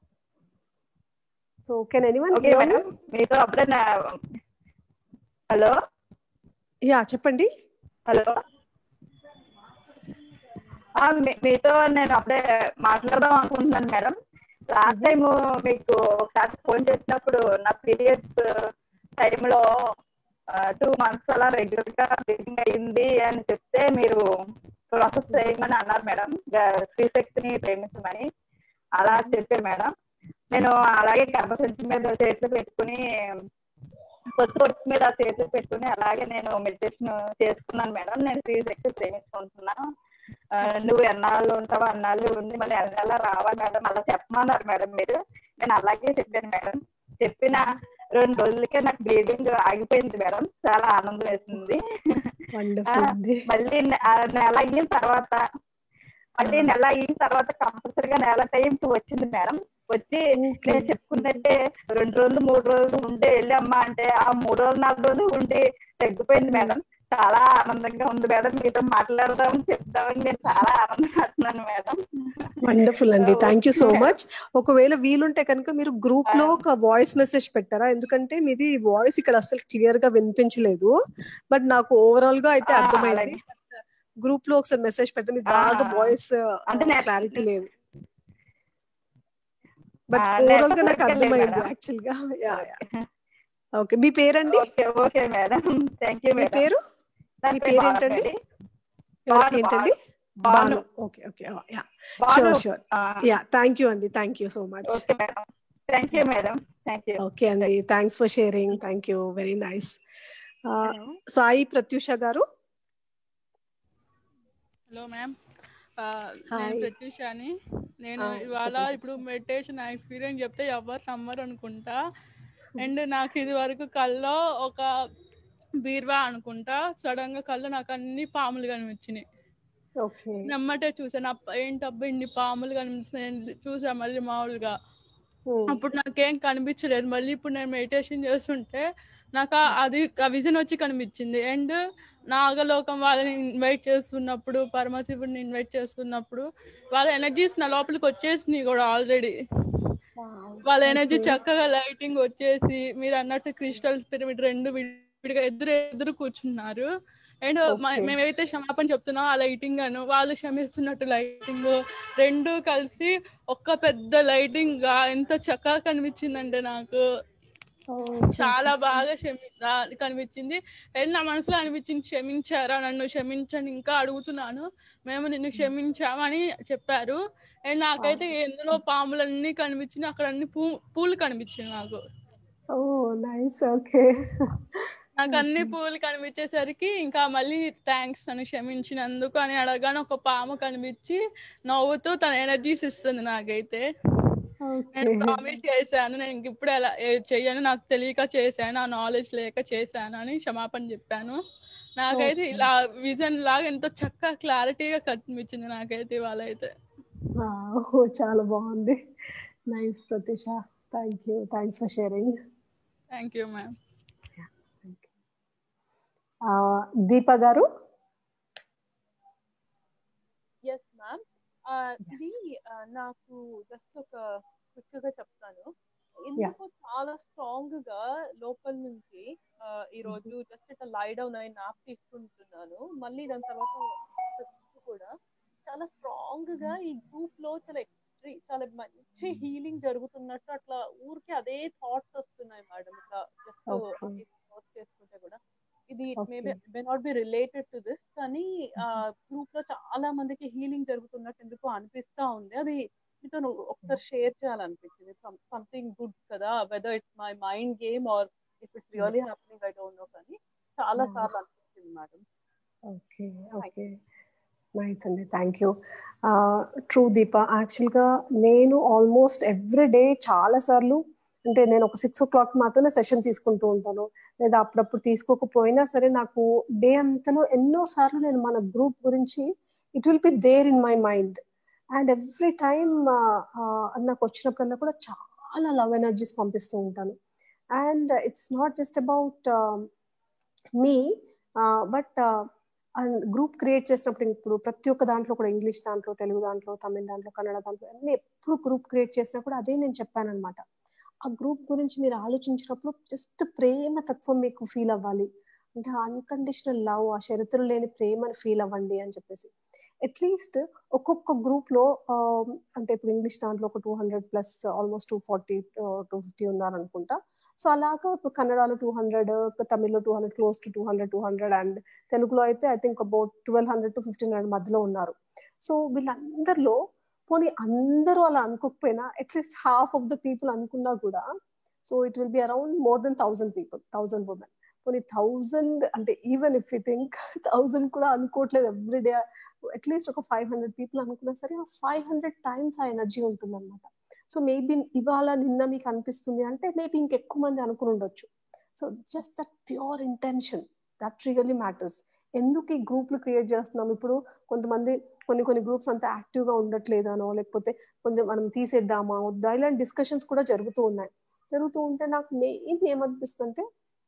so can anyone okay madam మీతో అప్పుడే నా హలో యా చెప్పండి హలో ఆ, మీ- మీతో నేను అప్పుడే మాట్లాడదాం అనుకుంటున్నాను మేడం లాస్ట్ టైం మీకు ఒకసారి ఫోన్ చేసినప్పుడు నా పీరియడ్స్ టైంలో టూ మంత్స్ అలా రెగ్యులర్ గా బ్లీడింగ్ అయింది అని చెప్తే మీరు ప్రాసెస్ చేయమని అన్నారు మేడం శ్రీ శక్తిని ప్రేమించమని అలా చెప్పారు మేడం నేను అలాగే గర్భసంచి మీద చేతులు పెట్టుకుని కొత్త కొత్త మీద చేతులు పెట్టుకుని అలాగే నేను మెడిటేషన్ చేసుకున్నాను మేడం నేను శ్రీ శక్తి ప్రేమించుకుంటున్నాను ఆ, నువ్వు ఎన్నాళ్ళు ఉంటావు అన్నాళ్ళు ఉంది మళ్ళీ ఎన్నాళ్ళు రావాలి మేడం అలా చెప్పమన్నారు మేడం మీరు నేను అలాగే చెప్పాను మేడం చెప్పిన రెండు రోజులకే నాకు బ్లీడింగ్ ఆగిపోయింది మేడం చాలా ఆనందం వేసింది వండర్ఫుల్ అండి మళ్ళీ నె- ఆ నెల అయిన తర్వాత మళ్ళీ నెల అయిన తర్వాత కంపల్సరిగా నెల టైంకి వచ్చింది మేడం వచ్చి Okay. నేను చెప్పుకున్నట్టే రెండు రోజులు మూడు రోజులు ఉండి వెళ్ళి అమ్మా అంటే ఆ మూడు రోజులు నాలుగు రోజులు ఉండి తగ్గిపోయింది మేడం చాలా ఆనందంగా ఉంది మేడం మీతో మాట్లాడదాం చెప్తామని నేను చాలా ఆనందపడుతున్నాను మేడం వండర్ఫుల్ అండి thank you so Okay. Much ఒకవేళ వీలుంటే కనుక మీరు గ్రూప్ లో Ah. ఒక వాయిస్ మెసేజ్ పెట్టారా ఎందుకంటే మీది వాయిస్ ఇక్కడ అసలు క్లియర్ గా వినిపించలేదు బట్ నాకు ఓవరాల్ గా అయితే Ah, అర్థమైంది అలాగే. గ్రూప్ లో ఒకసారి మెసేజ్ పెట్టండి మీకు బాగా Ah. వాయిస్ అంటే నేను- క్లారిటీ లేదు బట్ Ah, ఓవరాల్ గా నాకు network అర్థమైంది మేడం. యాక్చువల్ గా యా ఓకే మీ పేరండి okay okay madam thank you మీ మేడం పేరు నా మీ పేరు పేరు ఏంటండి? భాను ఎవరికి భాను, ఏంటండి Bhanu. Bhanu okay okay yeah Bhanu. Sure sure ఆ, యా థ్యాంక్ యూ అండి thank you so much okay madam thank you madam thank you okay అండి thanks for sharing thank you very nice Sai Prathyusha గారు హలో మ్యామ్ ఆ, Hi. నేను ప్రత్యూషాని నేను Ah, ఇవాళ చెప్పండి. ఇప్పుడు మెడిటేషన్ ఎక్స్పీరియన్స్ చెప్తే ఎవరు నమ్మరు అనుకుంటా అండ్ నాకు ఇది వరకు కల్లో ఒక బీర్వా అనుకుంటా సడన్ గా కళ్ళు నాకు అన్ని పాములు కనిపించినాయి ఓకే నమ్మటే చూసాను అప్ప ఏంటబ్బా ఇన్ని పాములు కనిపిస్తున్నాయి చూసా మళ్ళీ మామూలుగా అప్పుడు నాకేం కనిపించలేదు మళ్ళీ ఇప్పుడు నేను మెడిటేషన్ చేస్తుంటే నాకు ఆ- అది ఆ విజన్ వచ్చి కనిపించింది అండ్ నాగలోకం వాళ్ళని ఇన్వైట్ చేస్తున్నప్పుడు పరమశివుడిని ఇన్వైట్ చేస్తున్నప్పుడు వాళ్ళ ఎనర్జీస్ నా లోపలికి వచ్చేసినాయి కూడా ఆల్రెడీ వాళ్ళ ఎనర్జీ చక్కగా లైటింగ్ వచ్చేసి మీరు అన్నట్టు క్రిస్టల్స్ పిరమిడ్ రెండు విడిగా ఎదురు ఎదురు కూర్చున్నారు అండ్ Okay. మేమైతే క్షమాపణ చెప్తున్నాం ఆ లైటింగ్ అను వాళ్ళు క్షమిస్తున్నట్టు లైటింగ్ రెండు కలిసి ఒక్క పెద్ద లైటింగ్ గా ఎంత చక్కగా కనిపించిందంటే నాకు చాలా బాగా క్షమి ఆ, కనిపించింది అండ్ నా మనసులో అనిపించింది క్షమించారా నన్ను క్షమించని ఇంకా అడుగుతున్నాను మేము నిన్ను క్షమించామని చెప్పారు అండ్ నాకైతే ఎందులో పాములన్నీ కనిపించినాయి అక్కడ అన్ని పూ పూలు కనిపించింది నాకు ఓ నైస్ ఓకే నాకు అన్ని పూలు కనిపించేసరికి ఇంకా మళ్ళీ థ్యాంక్స్ అని క్షమించినందుకు అని అడగానే ఒక పాము కనిపించి నవ్వుతూ తన ఎనర్జీస్ ఇస్తుంది నాకైతే నేను ప్రామిస్ చేశాను నేను ఇంక ఇప్పుడు ఎలా ఏ- చెయ్యను నాకు తెలియక చేశాను ఆ నాలెడ్జ్ లేక చేశాను అని క్షమాపణ చెప్పాను నాకైతే Okay. ఇలా విజన్ లాగా ఎంతో చక్కగా క్లారిటీగా కనిపించింది నాకైతే ఇవాళ అయితే ఓ చాలా బాగుంది nice Prathyusha thank you thanks for sharing thank you ma'am Deepa గారు ఎస్ మ్యామ్ ఇది ఆ, నాకు జస్ట్ ఒక క్విక్ గా చెప్తాను ఎందుకో చాలా స్ట్రాంగ్ గా లోపల నుంచి ఆ, ఈ రోజు జస్ట్ ఇట్లా లై డౌన్ అయి నాప్ తీసుకుంటున్నాను మళ్ళీ దాని తర్వాత కూడా చాలా స్ట్రాంగ్ గా ఈ గ్రూప్ లో చాలా ఎక్స్ట్రీ చాలా మంచి హీలింగ్ జరుగుతున్నట్టు అట్లా ఊరికే అదే థాట్స్ వస్తున్నాయి మేడం ఇట్లా జస్ట్ Okay. థాట్స్ చేసుకుంటే కూడా ఇది Okay. Maybe may not be related to this కానీ ఆ గ్రూప్ లో చాలా మందికి హీలింగ్ జరుగుతున్నట్టు ఎందుకో అనిపిస్తా ఉంది అది మీతో నువ్వు ఒకసారి షేర్ చేయాలనిపించింది సంథింగ్ గుడ్ కదా whether it's my mind game or if it's really Yes. Happening I don't know కానీ చాలా Yeah. సార్లు అనిపించింది మేడం ఓకే ఓకే నైస్ అండి థ్యాంక్ యూ ట్రూ దీప యాక్చువల్గా నేను ఆల్మోస్ట్ ఎవ్రీ డే చాలా సార్లు అంటే నేను ఒక సిక్స్ ఓ క్లాక్ మాత్రమే సెషన్ తీసుకుంటూ ఉంటాను లేదా అప్పుడప్పుడు తీసుకోకపోయినా సరే నాకు డే అంతలో ఎన్నో సార్లు నేను మన గ్రూప్ గురించి it will be there in my mind and every time నాకు వచ్చినప్పుడల్లా కూడా చాలా లవ్ ఎనర్జీస్ పంపిస్తూ ఉంటాను and it's not just about me but group create చేసినప్పుడు ఇప్పుడు ప్రతి ఒక్క దాంట్లో కూడా ఇంగ్లీష్ దాంట్లో తెలుగు దాంట్లో తమిళ దాంట్లో కన్నడ దాంట్లో అన్ని ఎప్పుడు గ్రూప్ క్రియేట్ చేసినప్పుడు అదే నేను చెప్పాను అనమాట ఆ గ్రూప్ గురించి మీరు ఆలోచించినప్పుడు జస్ట్ ప్రేమ తత్వం మీకు ఫీల్ అవ్వాలి అంటే అన్కండిషనల్ లవ్ ఆ షరతులు లేని ప్రేమని ఫీల్ అవ్వండి అని చెప్పేసి అట్లీస్ట్ ఒక్కొక్క గ్రూప్ లో అంటే ఇప్పుడు ఇంగ్లీష్ దాంట్లో ఒక two hundred plus almost two forty two fifty ఉన్నారనుకుంటా సో అలాగా ఇప్పుడు కన్నడలో టూ హండ్రెడ్ తమిళ్లో two hundred close to two hundred two hundred and తెలుగులో అయితే I think about twelve hundred to fifteen hundred మధ్యలో ఉన్నారు సో వీళ్ళందరిలో పోనీ అందరూ అలా అనుకోకపోయినా at least half of the people అనుకున్నా కూడా so it will be around more than thousand people thousand women పోనీ థౌజండ్ అంటే even if you think thousand కూడా అనుకోవట్లేదు ఎవ్రీడే అట్లీస్ట్ ఒక ఫైవ్ హండ్రెడ్ పీపుల్ అనుకున్నా సరే ఆ ఫైవ్ హండ్రెడ్ టైమ్స్ ఆ ఎనర్జీ ఉంటుంది అనమాట సో మేబీ ఇవాళ నిన్న మీకు అనిపిస్తుంది అంటే మేబీ ఇంకెక్కువ మంది అనుకుని ఉండొచ్చు so just that pure intention that really matters ఎందుకు ఈ గ్రూప్లు క్రియేట్ చేస్తున్నాం ఇప్పుడు కొంతమంది కొన్ని కొన్ని గ్రూప్స్ అంత యాక్టివ్గా ఉండట్లేదనో లేకపోతే కొంచెం మనం తీసేద్దామా వద్దా ఇలాంటి డిస్కషన్స్ కూడా జరుగుతూ ఉన్నాయి జరుగుతూ ఉంటే నాకు మెయిన్ ఏమనిపిస్తుందంటే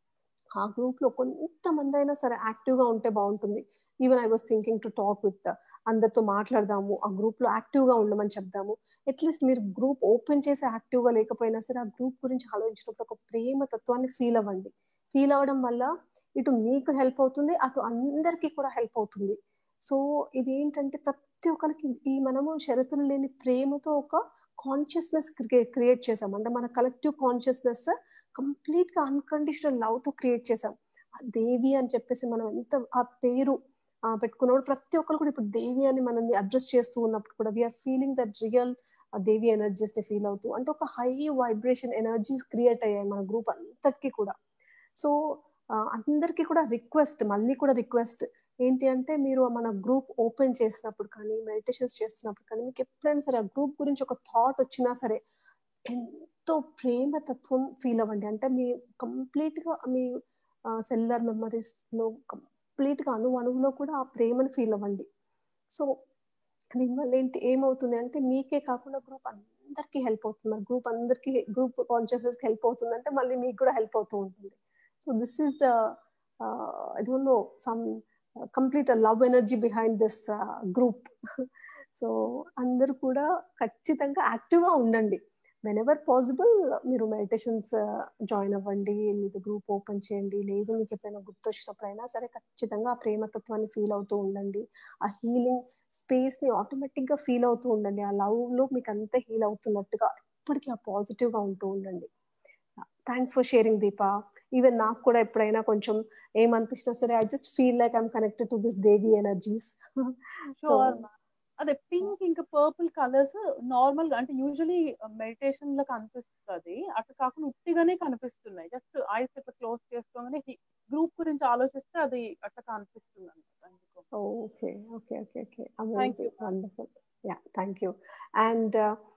ఆ గ్రూప్లో కొంతమంది అయినా సరే యాక్టివ్గా ఉంటే బాగుంటుంది even I was thinking to talk with అందరితో మాట్లాడదాము ఆ గ్రూప్లో యాక్టివ్గా ఉండమని చెప్దాము అట్లీస్ట్ మీరు గ్రూప్ ఓపెన్ చేసి యాక్టివ్గా లేకపోయినా సరే ఆ గ్రూప్ గురించి ఆలోచించినప్పుడు ఒక ప్రేమ తత్వాన్ని ఫీల్ అవ్వండి ఫీల్ అవ్వడం వల్ల ఇటు మీకు హెల్ప్ అవుతుంది అటు అందరికీ కూడా హెల్ప్ అవుతుంది సో ఇది ఏంటంటే ప్రతి ఒక్కరికి ఈ మనము షరతులు లేని ప్రేమతో ఒక కాన్షియస్నెస్ క్రియేట్ చేసాం అంటే మన కలెక్టివ్ కాన్షియస్నెస్ కంప్లీట్ గా అన్కండిషనల్ లవ్ తో క్రియేట్ చేసాం దేవి అని చెప్పేసి మనం ఎంత ఆ పేరు పెట్టుకున్నప్పుడు ప్రతి ఒక్కరు కూడా ఇప్పుడు దేవి అని మనల్ని అడ్రస్ చేస్తూ ఉన్నప్పుడు కూడా we're feeling that real Devi energies ని ఫీల్ అవుతూ అంటే ఒక హై వైబ్రేషన్ ఎనర్జీస్ క్రియేట్ అయ్యాయి మన గ్రూప్ అంతటికి కూడా సో అందరికీ కూడా రిక్వెస్ట్ మళ్ళీ కూడా రిక్వెస్ట్ ఏంటి అంటే మీరు మన గ్రూప్ ఓపెన్ చేసినప్పుడు కానీ మెడిటేషన్స్ చేస్తున్నప్పుడు కానీ మీకు ఎప్పుడైనా సరే ఆ గ్రూప్ గురించి ఒక థాట్ వచ్చినా సరే ఎంతో ప్రేమ తత్వం ఫీల్ అవ్వండి అంటే మీ కంప్లీట్ గా మీ సెల్యులర్ మెమరీస్ లో కంప్లీట్ గా అణు అణువులో కూడా ఆ ప్రేమను ఫీల్ అవ్వండి సో దీనివల్ల ఏంటి ఏమవుతుంది అంటే మీకే కాకుండా గ్రూప్ అందరికీ హెల్ప్ అవుతుంది గ్రూప్ అందరికీ గ్రూప్ కాన్షియస్నెస్ హెల్ప్ అవుతుంది అంటే మళ్ళీ మీకు కూడా హెల్ప్ అవుతూ ఉంటుంది so this is the I don't know some complete love energy behind this group so అందరూ కూడా ఖచ్చితంగా యాక్టివ్గా ఉండండి వెన్ ఎవర్ పాసిబుల్ మీరు మెడిటేషన్స్ జాయిన్ అవ్వండి మీకు గ్రూప్ ఓపెన్ చేయండి లేదు మీకు ఎప్పుడైనా గుర్తొచ్చినప్పుడు అయినా సరే ఖచ్చితంగా ఆ ప్రేమతత్వాన్ని ఫీల్ అవుతూ ఉండండి ఆ హీలింగ్ స్పేస్ ని ఆటోమేటిక్ గా ఫీల్ అవుతూ ఉండండి ఆ లవ్ లో మీకు అంతా హీల్ అవుతున్నట్టుగా ఎప్పటికీ ఆ పాజిటివ్ గా ఉంటూ ఉండండి thanks for sharing Deepa even నాకు కూడా ఎప్పుడైనా కొంచెం ఏమనిపించినా సరే I just feel like I'm connected to this Devi energies so అదే పింక్ ఇంకా పర్పుల్ కలర్స్ నార్మల్ గా అంటే యూజువలీ మెడిటేషన్ లో కనిపిస్తుంది అట్లా కాకుండా ఉత్తిగానే కనిపిస్తున్నాయి జస్ట్ ఐస్ ఇట్లా క్లోజ్ చేసుకోగానే గ్రూప్ గురించి ఆలోచిస్తే అది అట్లా కనిపిస్తుంది అనమాట okay okay okay okay wonderful yeah thank you and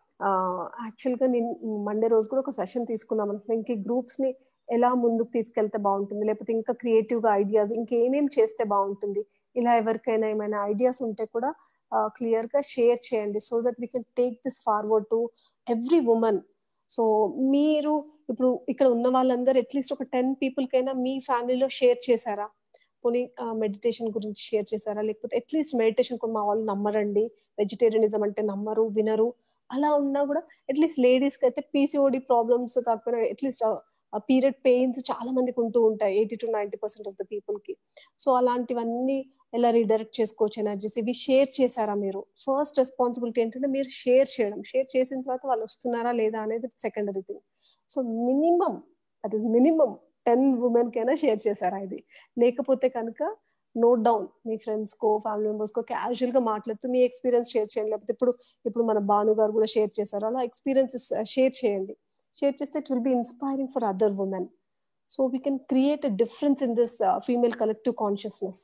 యాక్చువల్గా నేను మండే రోజు కూడా ఒక సెషన్ తీసుకుందాం అనుకున్నాను ఇంక గ్రూప్స్ ని ఎలా ముందుకు తీసుకెళ్తే బాగుంటుంది లేకపోతే ఇంకా క్రియేటివ్ గా ఐడియాస్ ఇంకేమేం చేస్తే బాగుంటుంది ఇలా ఎవరికైనా ఏమైనా ఐడియాస్ ఉంటే కూడా క్లియర్ గా షేర్ చేయండి so that we can take this forward to every women so మీరు ఇప్పుడు ఇక్కడ ఉన్న వాళ్ళందరూ అట్లీస్ట్ ఒక టెన్ పీపుల్ కైనా మీ ఫ్యామిలీలో షేర్ చేశారా పోనీ మెడిటేషన్ గురించి షేర్ చేశారా లేకపోతే అట్లీస్ట్ మెడిటేషన్ మా వాళ్ళు నమ్మరండి వెజిటేరియనిజం అంటే నమ్మరు వినరు అలా ఉన్నా కూడా అట్లీస్ట్ లేడీస్ కి అయితే పీసీఓడి ప్రాబ్లమ్స్ కాకపోయినా అట్లీస్ట్ పీరియడ్ పెయిన్స్ చాలా మందికి ఉంటూ ఉంటాయి eighty to ninety percent of the people కి సో అలాంటివన్నీ ఎలా రీడైరెక్ట్ చేసుకోవచ్చు ఎనర్జీస్ ఇవి షేర్ చేశారా మీరు ఫస్ట్ రెస్పాన్సిబిలిటీ ఏంటంటే మీరు షేర్ చేయడం షేర్ చేసిన తర్వాత వాళ్ళు వస్తున్నారా లేదా అనేది secondary thing so minimum that is minimum ten women కైనా షేర్ చేశారా ఇది లేకపోతే కనుక నోట్ డౌన్ మీ ఫ్రెండ్స్ కో ఫ్యామిలీ మెంబర్స్ కో క్యాజువల్ గా మాట్లాడుతూ మీ ఎక్స్పీరియన్స్ షేర్ చేయండి లేకపోతే ఇప్పుడు ఇప్పుడు మన భాను గారు కూడా షేర్ చేశారు అలా ఎక్స్పీరియన్సెస్ షేర్ చేయండి షేర్ చేస్తే it will be inspiring for other women so we can create a difference in this female collective consciousness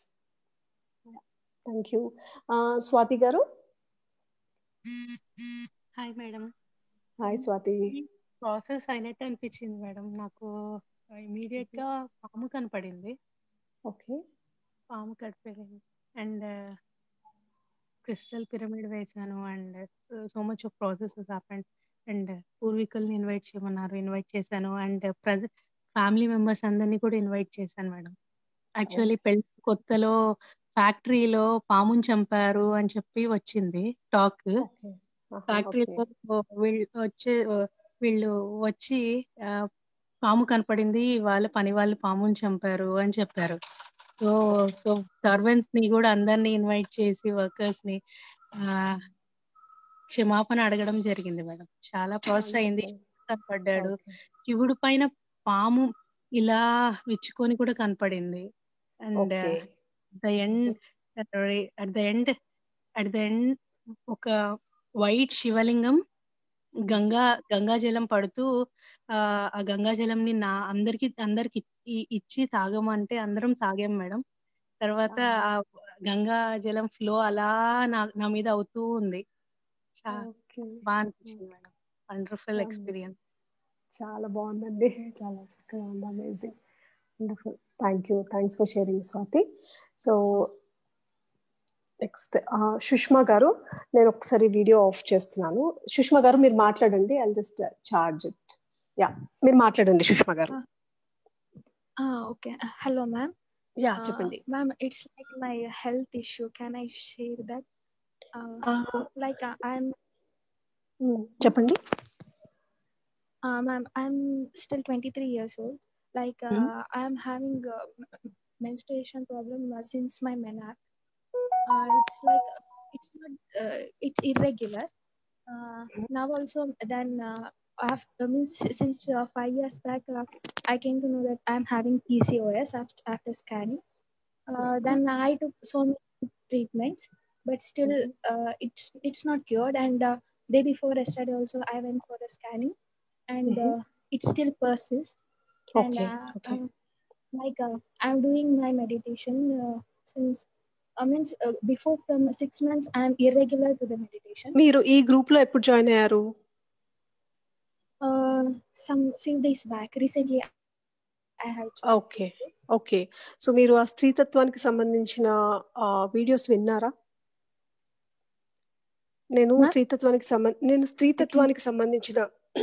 thank you Swathi గారు hi madam hi Swathi process అయినట్టు అనిపించింది మేడం నాకు ఇమీడియట్ గా పాము కనపడింది ఓకే పాము కనిపించింది అండ్ క్రిస్టల్ పిరమిడ్ వేసాను and so much of process happened and పూర్వీకుల్ని ఇన్వైట్ చేయమన్నారు ఇన్వైట్ చేశాను అండ్ ప్రజెంట్ ఫ్యామిలీ మెంబర్స్ అందరినీ కూడా ఇన్వైట్ చేశాను మేడం యాక్చువల్లీ పెళ్లి కొత్తలో ఫ్యాక్టరీలో పాముని చంపారు అని చెప్పి వచ్చింది టాక్ ఓకే ఓకే ఫ్యాక్టరీలో వీళ్ళు వచ్చే వీళ్ళు వచ్చి ఆ, పాము కనపడింది వాళ్ళ పని వాళ్ళు పాముని చంపారు అని చెప్పారు సో సో సర్వెంట్స్ ని కూడా అందరినీ ఇన్వైట్ చేసి వర్కర్స్ ని ఆ క్షమాపణ అడగడం జరిగింది మేడం చాలా ప్రాసెస్ అయింది పడ్డాడు ఓకే శివుడు పైన పాము ఇలా విచ్చుకొని కూడా కనపడింది and okay the end at the end at the end ఒక వైట్ శివలింగం గంగా గంగా జలం పడుతూ ఆ ఆ గంగా జలంని నా అందరికి అందరికి ఇచ్చి ఇచ్చి తాగమంటే అందరం తాగాం మేడం తర్వాత ఆ గంగా జలం ఫ్లో అలా నా నా మీద అవుతూ ఉంది చా- ఓకే బాగా అనిపించింది మేడం వండర్ఫుల్ Wonderful. ఎక్స్పీరియన్స్ చాలా బాగుందండి చాలా చక్కగా ఉంది amazing wonderful thank you thanks for sharing Swathi so next Sushma గారు నేను ఒకసారి వీడియో ఆఫ్ చేస్తున్నాను సుష్మా గారు మీరు మాట్లాడండి I just charge it yeah మీరు మాట్లాడండి సుష్మా గారు Ah, okay. Uh, Hello, ma'am. Yeah Uh, చెప్పండి ma'am, it's like my health issue. Can I share that? Uh, Uh, like uh, I'm, mm, చెప్పండి uh, ma'am, I'm still 23 years old. Like uh, Mhm. I'm having uh, m- menstruation problem uh, since my menarche. Uh, it's like it's not uh, it's irregular. Uh, now also then uh, after means since uh, five years back uh, I came to know that I'm having PCOS after, after scanning. Uh, then I took so many treatments, but still uh, it's it's not cured. And uh, day before yesterday also I went for a scanning, and Mhm. uh, it still persists. And okay uh, okay um, like uh, I'm doing my meditation uh, since I mean uh, before from six months I'm irregular to the meditation. మీరు ఈ group లో ఎప్పుడు join అయ్యారు Uh, some few days back recently I have joined. Okay okay so మీరు ఆ స్త్రీతత్వానికి సంబంధించిన videos విన్నారా నేను Ma'am? స్త్రీతత్వానికి సంబంధ నేను స్త్రీతత్వానికి సంబంధించిన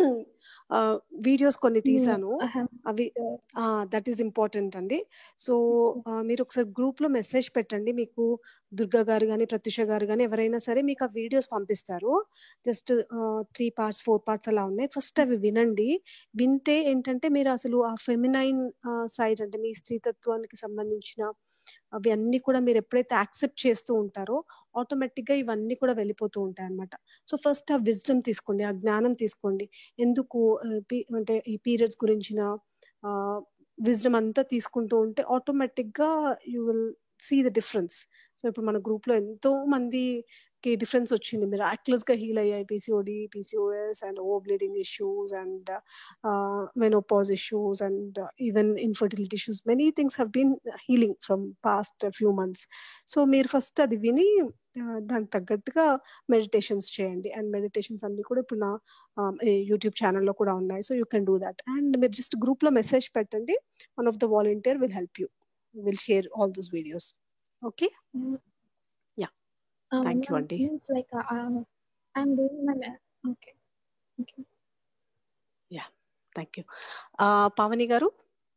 వీడియోస్ కొన్ని తీసాను I have అవి uh, దట్ ఈస్ ఇంపార్టెంట్ అండి సో మీరు ఒకసారి గ్రూప్ లో మెసేజ్ పెట్టండి మీకు దుర్గా గారు కానీ ప్రత్యూష గారు కానీ ఎవరైనా సరే మీకు ఆ వీడియోస్ పంపిస్తారు just three parts four parts అలా ఉన్నాయి ఫస్ట్ అవి వినండి వింటే ఏంటంటే మీరు అసలు ఆ ఫెమినైన్ సైడ్ అంటే మీ స్త్రీతత్వానికి సంబంధించిన అవి అన్ని కూడా మీరు ఎప్పుడైతే యాక్సెప్ట్ చేస్తూ ఉంటారో ఆటోమేటిక్ గా ఇవన్నీ కూడా వెళ్ళిపోతూ ఉంటాయి అనమాట సో ఫస్ట్ ఆ విజ్డమ్ తీసుకోండి ఆ జ్ఞానం తీసుకోండి ఎందుకు ఆ, పీ- అంటే ఈ పీరియడ్స్ గురించిన విజ్డమ్ అంతా తీసుకుంటూ ఉంటే ఆటోమేటిక్ గా you will see the difference so ఇప్పుడు మన గ్రూప్ లో ఎంతో మందికి డిఫరెన్స్ వచ్చింది మీరు యాక్లెస్ గా హీల్ అయ్యాయి పీసీఓడి పీసీఓఎస్ అండ్ ఓ bleeding issues and menopause issues and uh, even infertility issues many things have been healing from past uh, few months so మీరు ఫస్ట్ అది విని uh, దానికి తగ్గట్టుగా మెడిటేషన్స్ చేయండి అండ్ మెడిటేషన్స్ అన్ని కూడా ఇప్పుడు నా యూట్యూబ్ ఛానల్లో కూడా ఉన్నాయి so you can do that and మీరు జస్ట్ గ్రూప్లో మెసేజ్ పెట్టండి one of the volunteer will help you will share all those videos okay mm, Yeah. um, Thank you, ma'am, Aunty. Means like uh, um, I'm doing my ma- okay. Okay. Thank you Pavani గారు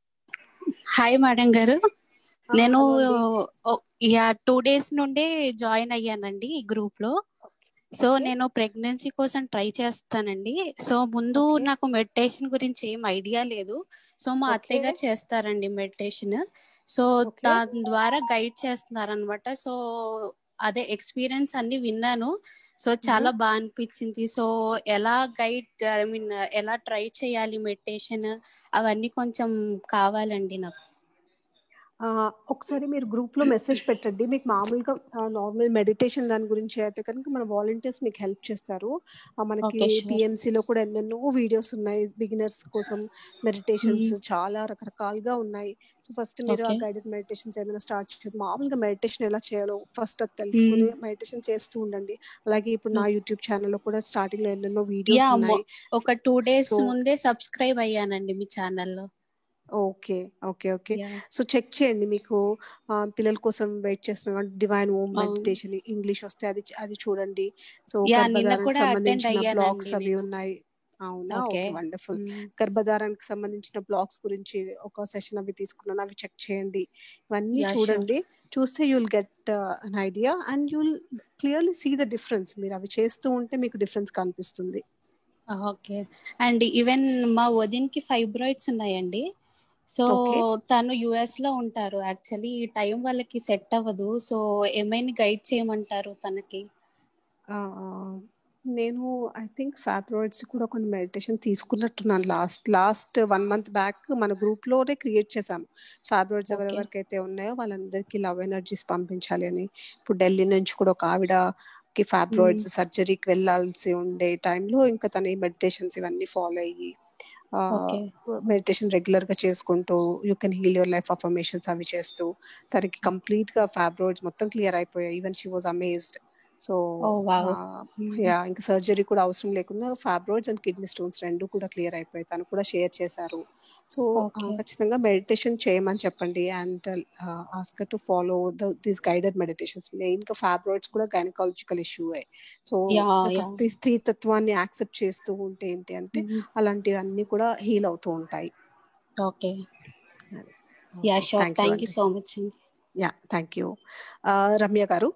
hi madam గారు నేను hello అండి. ఓ- yeah two days నుండే join అయ్యానండి ఈ group లో so Okay. నేను ప్రెగ్నెన్సీ కోసం ట్రై చేస్తానండి సో ముందు Okay. నాకు మెడిటేషన్ గురించి ఏం ఐడియా లేదు సో మా Okay. అత్తయ్య గారు చేస్తారండి మెడిటేషన్ సో Okay. దాని ద్వారా గైడ్ చేస్తున్నారు అనమాట సో అదే ఎక్స్పీరియన్స్ అన్ని విన్నాను సో చాలా బాగా అనిపించింది సో ఎలా గైడ్ ఐ మీన్ ఎలా ట్రై చేయాలి మెడిటేషన్ అవన్నీ కొంచెం కావాలండి నాకు ఆ, ఒకసారి మీరు గ్రూప్ లో మెసేజ్ పెట్టండి మీకు మామూలుగా నార్మల్ మెడిటేషన్ దాని గురించి అయితే కనుక మన వాలంటీర్స్ మీకు హెల్ప్ చేస్తారు ఆ, మనకి Okay, sure. PMC లో కూడా ఎన్నెన్నో వీడియోస్ ఉన్నాయి బిగినర్స్ కోసం మెడిటేషన్స్ చాలా రకరకాలుగా ఉన్నాయి సో ఫస్ట్ మీరు ఆ Okay. గైడెడ్ మెడిటేషన్స్ ఏమైనా స్టార్ట్ చేయదు మామూలుగా మెడిటేషన్ ఎలా చేయాలో ఫస్ట్ అది తెలుసుకుని మెడిటేషన్ చేస్తూ ఉండండి అలాగే ఇప్పుడు నా యూట్యూబ్ ఛానల్లో కూడా స్టార్టింగ్ లో ఎన్నెన్నో వీడియోస్ యా ఉన్నాయి ఒక టూ డేస్ So- ముందే సబ్స్క్రైబ్ అయ్యానండి మీ ఛానల్లో okay okay okay so check చేయండి మీకు ఆ, పిల్లల కోసం వెయిట్ చేస్తున్న డివైన్ ఓమ్ అవును. మెడిటేషన్ ఇంగ్లీష్ వస్తే అది అది చూడండి సో Yeah, నిన్న గర్భధారణకు కూడా attend సంబంధించిన అయ్యానండి బ్లాగ్స్ అవి నేను. ఉన్నాయి అవునా ఓకే ఓకే వండర్ఫుల్ గర్భధారానికి సంబంధించిన బ్లాగ్స్ గురించి ఒక సెషన్ అవి తీసుకున్నాను అవి చెక్ చేయండి ఇవన్నీ యా షూర్ చూడండి చూస్తే you'll get an idea and you'll clearly see the difference మీరు అవి చేస్తూ ఉంటే మీకు డిఫరెన్స్ కనిపిస్తుంది ఓకే అండ్ ఈవెన్ మా వదిన్కి ఫైబ్రాయిడ్స్ ఉన్నాయండి సో ఓకే తను యుఎస్ లో ఉంటారు యాక్చువల్లీ ఈ టైం వాళ్ళకి సెట్ అవ్వదు సో ఏమైనా గైడ్ చేయమంటారు తనకి ఆ, నేను ఐ థింక్ ఫాబ్రాయిడ్స్ కూడా కొన్ని మెడిటేషన్ తీసుకున్నట్టున్నాను last last one month back మన గ్రూప్ లోనే క్రియేట్ చేశాము ఫాబ్రాయిడ్స్ ఓకే ఎవరెవరికైతే ఉన్నాయో వాళ్ళందరికీ లవ్ ఎనర్జీస్ పంపించాలి అని ఇప్పుడు ఢిల్లీ నుంచి కూడా ఒక ఆవిడకి ఫాబ్రాయిడ్స్ సర్జరీకి వెళ్ళాల్సి ఉండే టైంలో ఇంకా తన ఈ మెడిటేషన్స్ ఇవన్నీ ఫాలో అయ్యి ఓకే మెడిటేషన్ రెగ్యులర్ గా చేసుకుంటూ you can heal your life affirmations అవి చేస్తూ తనకి కంప్లీట్ గా ఫాబ్రాయిడ్స్ మొత్తం క్లియర్ అయిపోయాయి even she was amazed so oh wow yeah ఇంకా సర్జరీ కూడా అవసరం లేకుండా ఫాబ్రాయిడ్స్ అండ్ కిడ్నీ స్టోన్స్ రెండు కూడా క్లియర్ అయిపోయాయి తను కూడా షేర్ చేశారు సో ఓకే ఖచ్చితంగా మెడిటేషన్ చేయమని చెప్పండి and ask her to follow the these guided meditations main గా ఫాబ్రాయిడ్స్ కూడా gynaecological issue so yeah yeah first ఈ స్త్రీ తత్వాన్ని యాక్సెప్ట్ చేస్తూ ఉంటే ఏంటి అంటే అలాంటివన్నీ కూడా హీల్ అవుతూ ఉంటాయి okay yeah okay sure thank you thank you అండి సో మచ్ అండి యా థ్యాంక్ యూ రమ్య గారు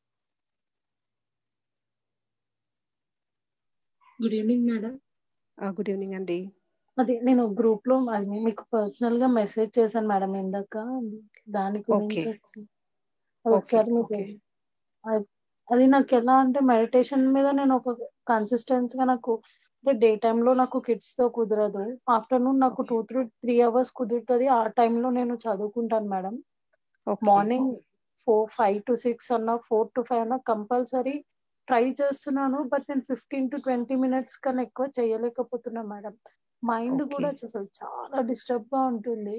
good evening madam good evening అండి అదే నేను గ్రూప్ లో అది మీకు పర్సనల్ గా మెసేజ్ చేశాను మేడం ఇందాక దాని గురించి ఓకే ఒకసారి- అది ఓకే ఒకసారి మీకు ఓకే అది అది నాకు ఎలా అంటే మెడిటేషన్ మీద నేను ఒక కన్సిస్టెన్సీ గా నాకు అంటే డే లో నాకు కిడ్స్ తో కుదరదు ఆఫ్టర్నూన్ నాకు okay two three three hours కుదురుతుంది ఆ టైంలో నేను చదువుకుంటాను madam okay morning four five to six అన్నా ఫోర్ టు ఫైవ్ అన్నా కంపల్సరీ ట్రై చేస్తున్నాను బట్ నేను ఫిఫ్టీన్ టు ట్వంటీ మినిట్స్ కన్నా ఎక్కువ చేయలేకపోతున్నా మేడం మైండ్ ఓకే కూడా అసలు చాలా డిస్టర్బ్ గా ఉంటుంది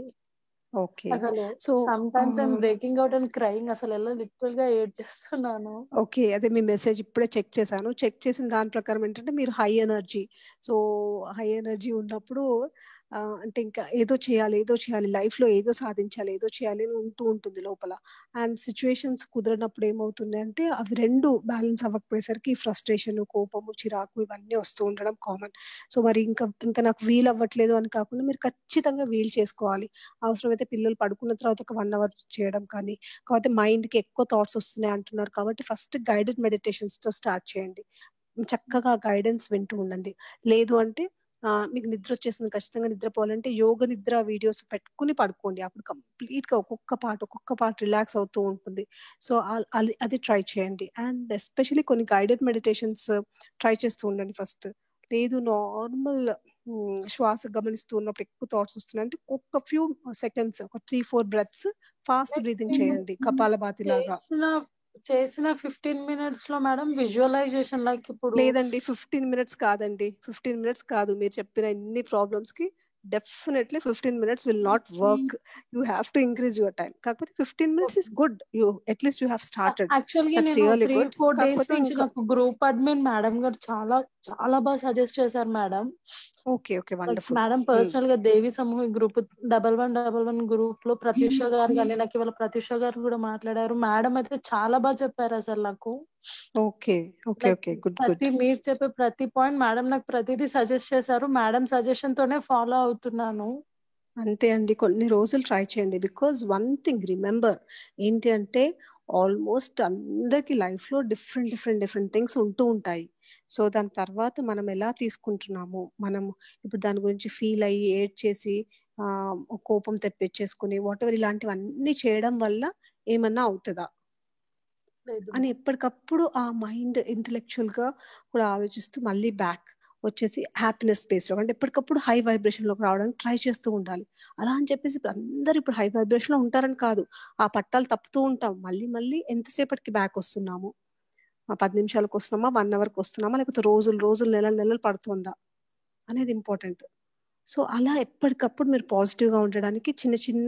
ఓకే అసలు so sometimes I'm breaking out and crying అసలు ఎలా లిటరల్ గా ఏడ్ చేస్తున్నాను ఓకే అదే మీ మెసేజ్ ఇప్పుడే చెక్ చేశాను చెక్ చేసిన దాని ప్రకారం ఏంటంటే మీరు high energy so high energy ఉన్నప్పుడు ఆ, అంటే ఇంకా ఏదో చేయాలి ఏదో చేయాలి లైఫ్ లో ఏదో సాధించాలి ఏదో చేయాలి అని ఉంటూ ఉంటుంది లోపల అండ్ సిచ్యువేషన్స్ కుదరనప్పుడు ఏమవుతుంది అంటే అవి రెండు బ్యాలెన్స్ అవ్వకపోయేసరికి ఫ్రస్ట్రేషన్ కోపము చిరాకు ఇవన్నీ వస్తూ ఉండడం కామన్ సో మరి ఇంకా ఇంకా నాకు వీలు అవ్వట్లేదు అని కాకుండా మీరు ఖచ్చితంగా వీలు చేసుకోవాలి అవసరమైతే పిల్లలు పడుకున్న తర్వాత ఒక వన్ అవర్ చేయడం కానీ కాకపోతే మైండ్ కి ఎక్కువ థాట్స్ వస్తున్నాయి అంటున్నారు కాబట్టి ఫస్ట్ గైడెడ్ మెడిటేషన్స్ తో స్టార్ట్ చేయండి చక్కగా గైడెన్స్ వింటూ ఉండండి లేదు అంటే ఆ, మీకు నిద్ర వచ్చేసింది ఖచ్చితంగా నిద్రపోవాలంటే యోగ నిద్ర వీడియోస్ పెట్టుకుని పడుకోండి అప్పుడు కంప్లీట్ గా ఒక్కొక్క పాట ఒక్కొక్క పాట రిలాక్స్ అవుతూ ఉంటుంది సో అది అది ట్రై చేయండి అండ్ ఎస్పెషలీ కొన్ని గైడెడ్ మెడిటేషన్స్ ట్రై చేస్తూ ఉండండి ఫస్ట్ లేదు నార్మల్ శ్వాస గమనిస్తూ ఉన్నప్పుడు ఎక్కువ థాట్స్ వస్తున్నాయి అంటే ఒక్క ఫ్యూ సెకండ్స్ ఒక three four breaths fast breathing చేయండి కపాలభాతి లాగా చేసిన చేసిన ఫిఫ్టీన్ మినిట్స్ లో మేడం విజువలైజేషన్ లైక్ ఇప్పుడు లేదండి ఫిఫ్టీన్ మినిట్స్ కాదండి ఫిఫ్టీన్ మినిట్స్ కాదు మీరు చెప్పిన ఇన్ని ప్రాబ్లమ్స్ కి definitely fifteen minutes will not work you have to increase your time కాకపోతే fifteen minutes is good you at least you have started యాక్చువల్గా దట్స్ నేను really three good four days కాకపోతే నుంచి ఇంకా నాకు గ్రూప్ అడ్మిన్ మేడం గారు చాలా చాలా బాగా సజెస్ట్ చేశారు madam okay okay wonderful madam personal గా Devi Samuha group double one double one group లో ప్రత్యూష గారు కానీ నాకు ఇవాళ ప్రత్యూష గారు కూడా మాట్లాడారు మేడం అయితే చాలా బాగా చెప్పారు అసలు నాకు okay okay like okay good ప్రతి గుడ్ మీరు చెప్పే ప్రతి పాయింట్ మేడం నాకు ప్రతిదీ సజెస్ట్ చేశారు మేడం సజెషన్ తోనే ఫాలో అవుతున్నాను అంతే అండి కొన్ని రోజులు ట్రై చేయండి బికాజ్ వన్ థింగ్ రిమెంబర్ ఏంటి అంటే ఆల్మోస్ట్ అందరికి లైఫ్ లో డిఫరెంట్ డిఫరెంట్ డిఫరెంట్ థింగ్స్ ఉంటూ ఉంటాయి సో దాని తర్వాత మనం ఎలా తీసుకుంటున్నాము మనం ఇప్పుడు దాని గురించి ఫీల్ అయ్యి ఏడ్ చేసి ఆ కోపం తెప్పించేసుకుని వాట్ ఎవర్ ఇలాంటివన్నీ చేయడం వల్ల ఏమన్నా అవుతుందా లేదు అని ఎప్పటికప్పుడు ఆ మైండ్ ఇంటలెక్చువల్ గా కూడా ఆలోచిస్తూ మళ్ళీ బ్యాక్ వచ్చేసి హ్యాపీనెస్ స్పేస్ లో అంటే ఎప్పటికప్పుడు హై వైబ్రేషన్ లోకి రావడానికి ట్రై చేస్తూ ఉండాలి అలా అని చెప్పేసి ఇప్పుడు అందరు ఇప్పుడు హై వైబ్రేషన్ లో ఉంటారని కాదు ఆ పట్టాలు తప్పుతూ ఉంటాం మళ్ళీ మళ్ళీ ఎంతసేపటికి బ్యాక్ వస్తున్నాము ఆ పది నిమిషాలకు వస్తున్నామా వన్ అవర్కి వస్తున్నామా లేకపోతే రోజులు రోజులు నెలలు నెలలు పడుతుందా అనేది ఇంపార్టెంట్ సో అలా ఎప్పటికప్పుడు మీరు పాజిటివ్ గా ఉండడానికి చిన్న చిన్న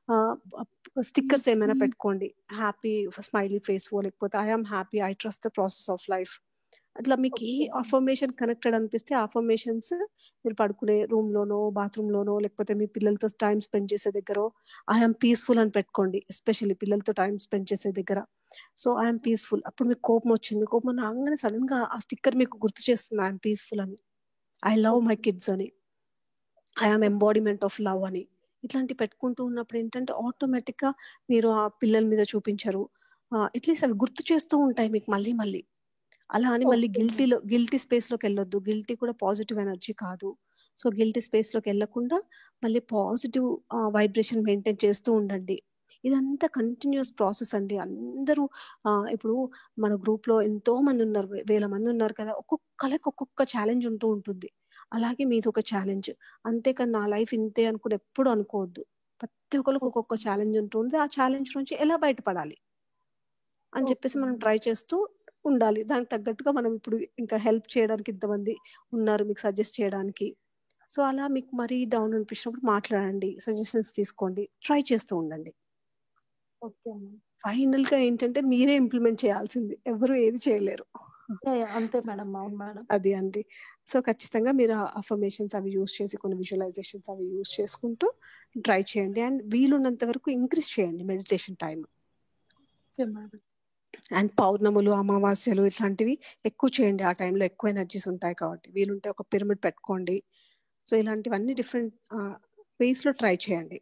స్టిక్కర్స్ ఏమైనా పెట్టుకోండి హ్యాపీ స్మైలీ ఫేస్ ఓ లేకపోతే I'm happy I trust the process of life అట్లా మీకు ఏ అఫర్మేషన్ కనెక్టెడ్ అనిపిస్తే అఫర్మేషన్స్ మీరు పడుకునే రూమ్ లోనో బాత్రూమ్ లోనో లేకపోతే మీ పిల్లలతో టైం స్పెండ్ చేసే దగ్గర ఐఎమ్ పీస్ఫుల్ అని పెట్టుకోండి ఎస్పెషల్లీ పిల్లలతో టైం స్పెండ్ చేసే దగ్గర సో ఐఎమ్ పీస్ఫుల్ అప్పుడు మీకు కోపం వచ్చింది కోపం రాగానే సడన్ గా ఆ స్టిక్కర్ మీకు గుర్తు చేస్తుంది ఐఎమ్ పీస్ఫుల్ అని ఐ లవ్ మై కిడ్స్ అని ఐఆమ్ ఎంబాడిమెంట్ ఆఫ్ లవ్ అని ఇట్లాంటి పెట్టుకుంటూ ఉన్నప్పుడు ఏంటంటే ఆటోమేటిక్గా మీరు ఆ పిల్లల మీద చూపించరు అట్లీస్ట్ అవి గుర్తు చేస్తూ ఉంటాయి మీకు మళ్ళీ మళ్ళీ అలా అని మళ్ళీ గిల్టీలో గిల్టీ స్పేస్లోకి వెళ్ళొద్దు గిల్టీ కూడా పాజిటివ్ ఎనర్జీ కాదు సో గిల్టీ స్పేస్లోకి వెళ్ళకుండా మళ్ళీ పాజిటివ్ వైబ్రేషన్ మెయింటైన్ చేస్తూ ఉండండి ఇదంతా కంటిన్యూస్ ప్రాసెస్ అండి అందరూ ఇప్పుడు మన గ్రూప్ లో ఎంతో మంది ఉన్నారు వేల మంది ఉన్నారు కదా ఒక్కొక్కరికి ఒక్కొక్క ఛాలెంజ్ ఉంటూ ఉంటుంది అలాగే మీది ఒక ఛాలెంజ్ అంతేకాని నా లైఫ్ ఇంతే అనుకుని ఎప్పుడు అనుకోవద్దు ప్రతి ఒక్కరికి ఒక్కొక్క ఛాలెంజ్ ఉంటుంది ఆ ఛాలెంజ్ నుంచి ఎలా బయటపడాలి అని చెప్పేసి మనం ట్రై చేస్తూ ఉండాలి దానికి తగ్గట్టుగా మనం ఇప్పుడు ఇంకా హెల్ప్ చేయడానికి ఇంతమంది ఉన్నారు మీకు సజెస్ట్ చేయడానికి సో అలా మీకు మరీ డౌన్ అనిపించినప్పుడు మాట్లాడండి సజెషన్స్ తీసుకోండి ట్రై చేస్తూ ఉండండి ఓకే ఫైనల్ గా ఏంటంటే మీరే ఇంప్లిమెంట్ చేయాల్సింది ఎవరు ఏది చేయలేరు అంతే మేడం అవును మేడం అది అండి సో ఖచ్చితంగా మీరు అఫర్మేషన్స్ అవి యూస్ చేసి కొన్ని విజువలైజేషన్స్ అవి యూస్ చేసుకుంటూ ట్రై చేయండి అండ్ వీలున్నంత వరకు ఇంక్రీజ్ చేయండి మెడిటేషన్ టైం అండ్ పౌర్ణములు అమావాస్యలు ఇట్లాంటివి ఎక్కువ చేయండి ఆ టైంలో ఎక్కువ ఎనర్జీస్ ఉంటాయి కాబట్టి వీలుంటే ఒక పిరమిడ్ పెట్టుకోండి సో ఇలాంటివన్నీ డిఫరెంట్ వేస్ లో ట్రై చేయండి